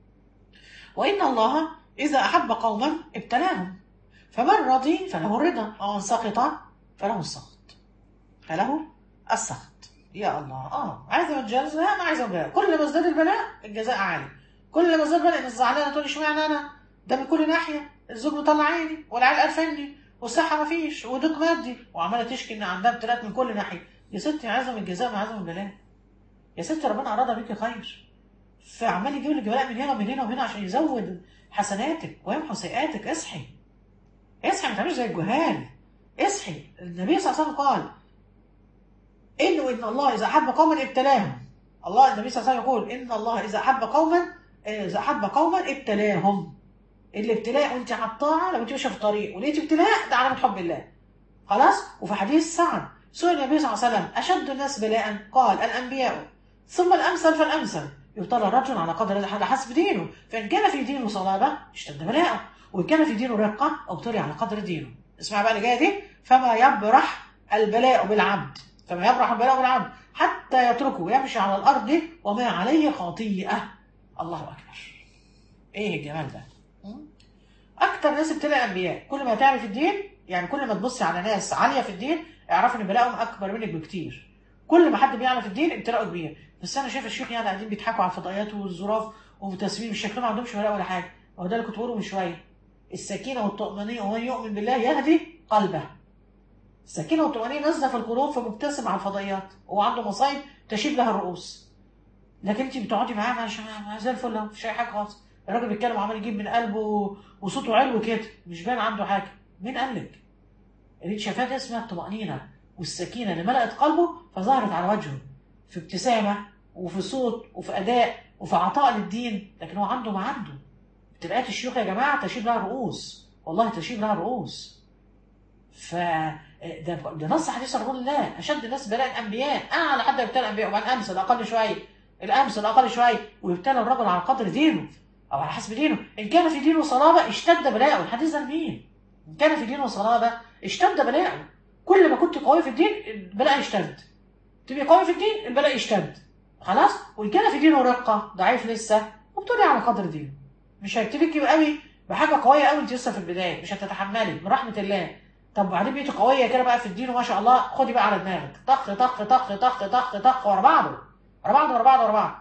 وان الله اذا احب قوما ابتلاهم فمن رضي فله الرضا ومن سخط فله السخط فله السخط يا الله اه عايز الجزاء ما عايز البلاء كل ما ازداد البلاء الجزاء عالي كل ما زاد بقى الناس زعلانه تقول اشمعنى انا ده من كل ناحيه الزوج مطلع عيني والعيال قرفني والصحه ما فيش وضيق مادي وعماله تشكي ان عندها ابتلاءات من كل ناحيه يا ستي عزم الجزاء مع عزم البلاء يا ستي ربنا اراد بيكي خير فعمال يجيب لك بلاء من هنا ومن هنا ومن هنا عشان يزود حسناتك ويمحو سيئاتك اصحي اصحي ما تعمليش زي الجهال اصحي النبي صلى الله عليه وسلم قال انه ان الله اذا احب قوما ابتلاهم الله النبي صلى الله عليه وسلم يقول ان الله اذا احب قوما اذا احب قوما ابتلاهم الابتلاء وانت على الطاعه لو انت ماشيه في الطريق ولقيت ابتلاء ده علامه حب الله خلاص وفي حديث سعد سئل النبي صلى الله عليه وسلم اشد الناس بلاء قال الانبياء ثم الامثل فالامثل يبتلى الرجل على قدر على حسب دينه فان كان في دينه صلابه اشتد بلاءه وان كان في دينه رقه ابتلي على قدر دينه اسمع بقى اللي جايه دي فما يبرح البلاء بالعبد فما يبرح البلاء بالعبد حتى يتركه ويمشي على الارض وما عليه خطيئه الله اكبر ايه الجمال ده اكتر ناس ابتلاء انبياء كل ما تعرف الدين يعني كل ما تبصي على ناس عاليه في الدين اعرف ان بلاءهم اكبر منك بكتير كل ما حد بيعرف الدين ابتلاءه كبير بس انا شايف الشيخ يعني قاعدين بيضحكوا على الفضائيات والظراف وتسميم الشكل ما عندهمش بلاء ولا حاجه هو ده اللي كنت بقوله من شويه السكينه والطمانينه ومن يؤمن بالله يهدي قلبه السكينه والطمانينه نازله في القلوب فمبتسم على الفضائيات هو عنده مصايب تشيب لها الرؤوس لكن انت بتقعدي معاه مش زي الفل مفيش اي حاجه خالص الراجل بيتكلم وعمال يجيب من قلبه وصوته علو كده مش باين عنده حاجه مين قال لك؟ اللي شافات اسمها الطمأنينة والسكينة اللي ملأت قلبه فظهرت على وجهه في ابتسامة وفي صوت وفي أداء وفي عطاء للدين لكن هو عنده ما عنده ابتلاءات الشيوخ يا جماعة تشيب لها الرؤوس والله تشيب لها الرؤوس ف ده ده نص حديث رسول الله اشد الناس بلاء الانبياء اعلى حد يبتلى الانبياء وبعد امس الاقل شويه الامس الاقل شويه ويبتلى الرجل على قدر دينه او على حسب دينه ان كان في دينه صلابه اشتد بلاءه الحديث ده لمين؟ ان كان في دينه صلابه اشتد بلاءه كل ما كنت قوي في الدين البلاء يشتد تبقى قوي في الدين البلاء يشتد خلاص وان كان في دينه رقه ضعيف لسه وبتقولي على قدر دينه مش هيبتليكي قوي بحاجه قويه قوي انت لسه في البدايه مش هتتحملي من رحمه الله طب وبعدين بقيتي قويه كده بقى في الدين وما شاء الله خدي بقى على دماغك طخ طخ طخ طخ طخ طخ ورا بعضه ورا بعض ورا بعض ورا بعض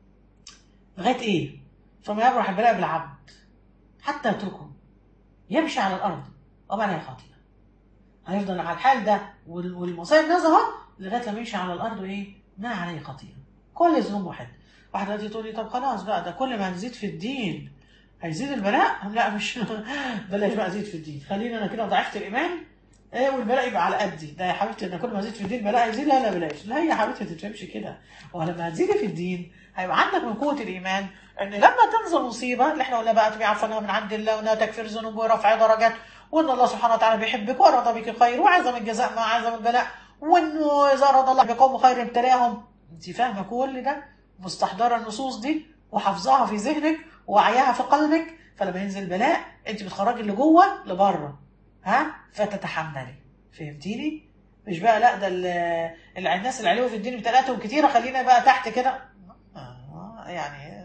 لغايه ايه؟ ثم يبرح البلاء بالعبد حتى يتركه يمشي على الارض وما عليه خطيئه هيفضل على الحال ده والمصايب نازله اهو لغايه لما يمشي على الارض وايه؟ ما عليه خطيئه كل ذنوب واحد واحده دلوقتي تقول لي طب خلاص بقى ده كل ما نزيد في الدين هيزيد البلاء؟ لا مش بلاش بقى ازيد في الدين خلينا انا كده ضعفت الايمان ايه والبلاء يبقى على قدي ده يا حبيبتي انا كل ما ازيد في الدين البلاء يزيد لا لا بلاش لا يا حبيبتي ما تفهمش كده ولما هتزيدي في الدين هيبقى عندك من قوه الايمان ان لما تنزل مصيبه اللي احنا قلنا بقى تبقى عارفه انها من عند الله وانها تكفير ذنوب ورفع درجات وان الله سبحانه وتعالى بيحبك واراد بك الخير وعزم الجزاء مع عزم البلاء وانه اذا اراد الله بقوم خير ابتلاهم انت فاهمه كل ده مستحضره النصوص دي وحافظاها في ذهنك ووعيها في قلبك فلما ينزل بلاء انت بتخرجي اللي جوه لبره ها فتتحملي فهمتيني مش بقى لا ده الناس اللي عليهم في الدين ابتلاءاتهم كتيره خلينا بقى تحت كده آه يعني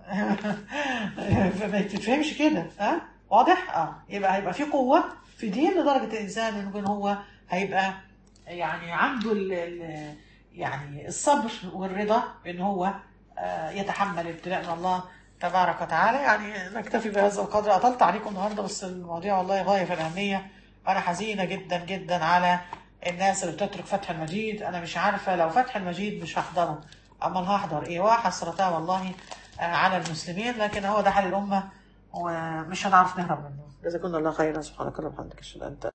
ما تتفهمش كده ها واضح اه يبقى هيبقى في قوه في دين لدرجه الانسان ان هو هيبقى يعني عنده ال ال يعني الصبر والرضا ان هو آه يتحمل ابتلاء من الله تبارك وتعالى يعني نكتفي بهذا القدر اطلت عليكم النهارده بس المواضيع والله غايه في الاهميه انا حزينه جدا جدا على الناس اللي بتترك فتح المجيد انا مش عارفه لو فتح المجيد مش هحضره امال هحضر ايه وحسرتها والله على المسلمين لكن هو ده حال الامه ومش هنعرف نهرب منه جزاكم الله خيرا سبحانك اللهم وبحمدك اشهد ان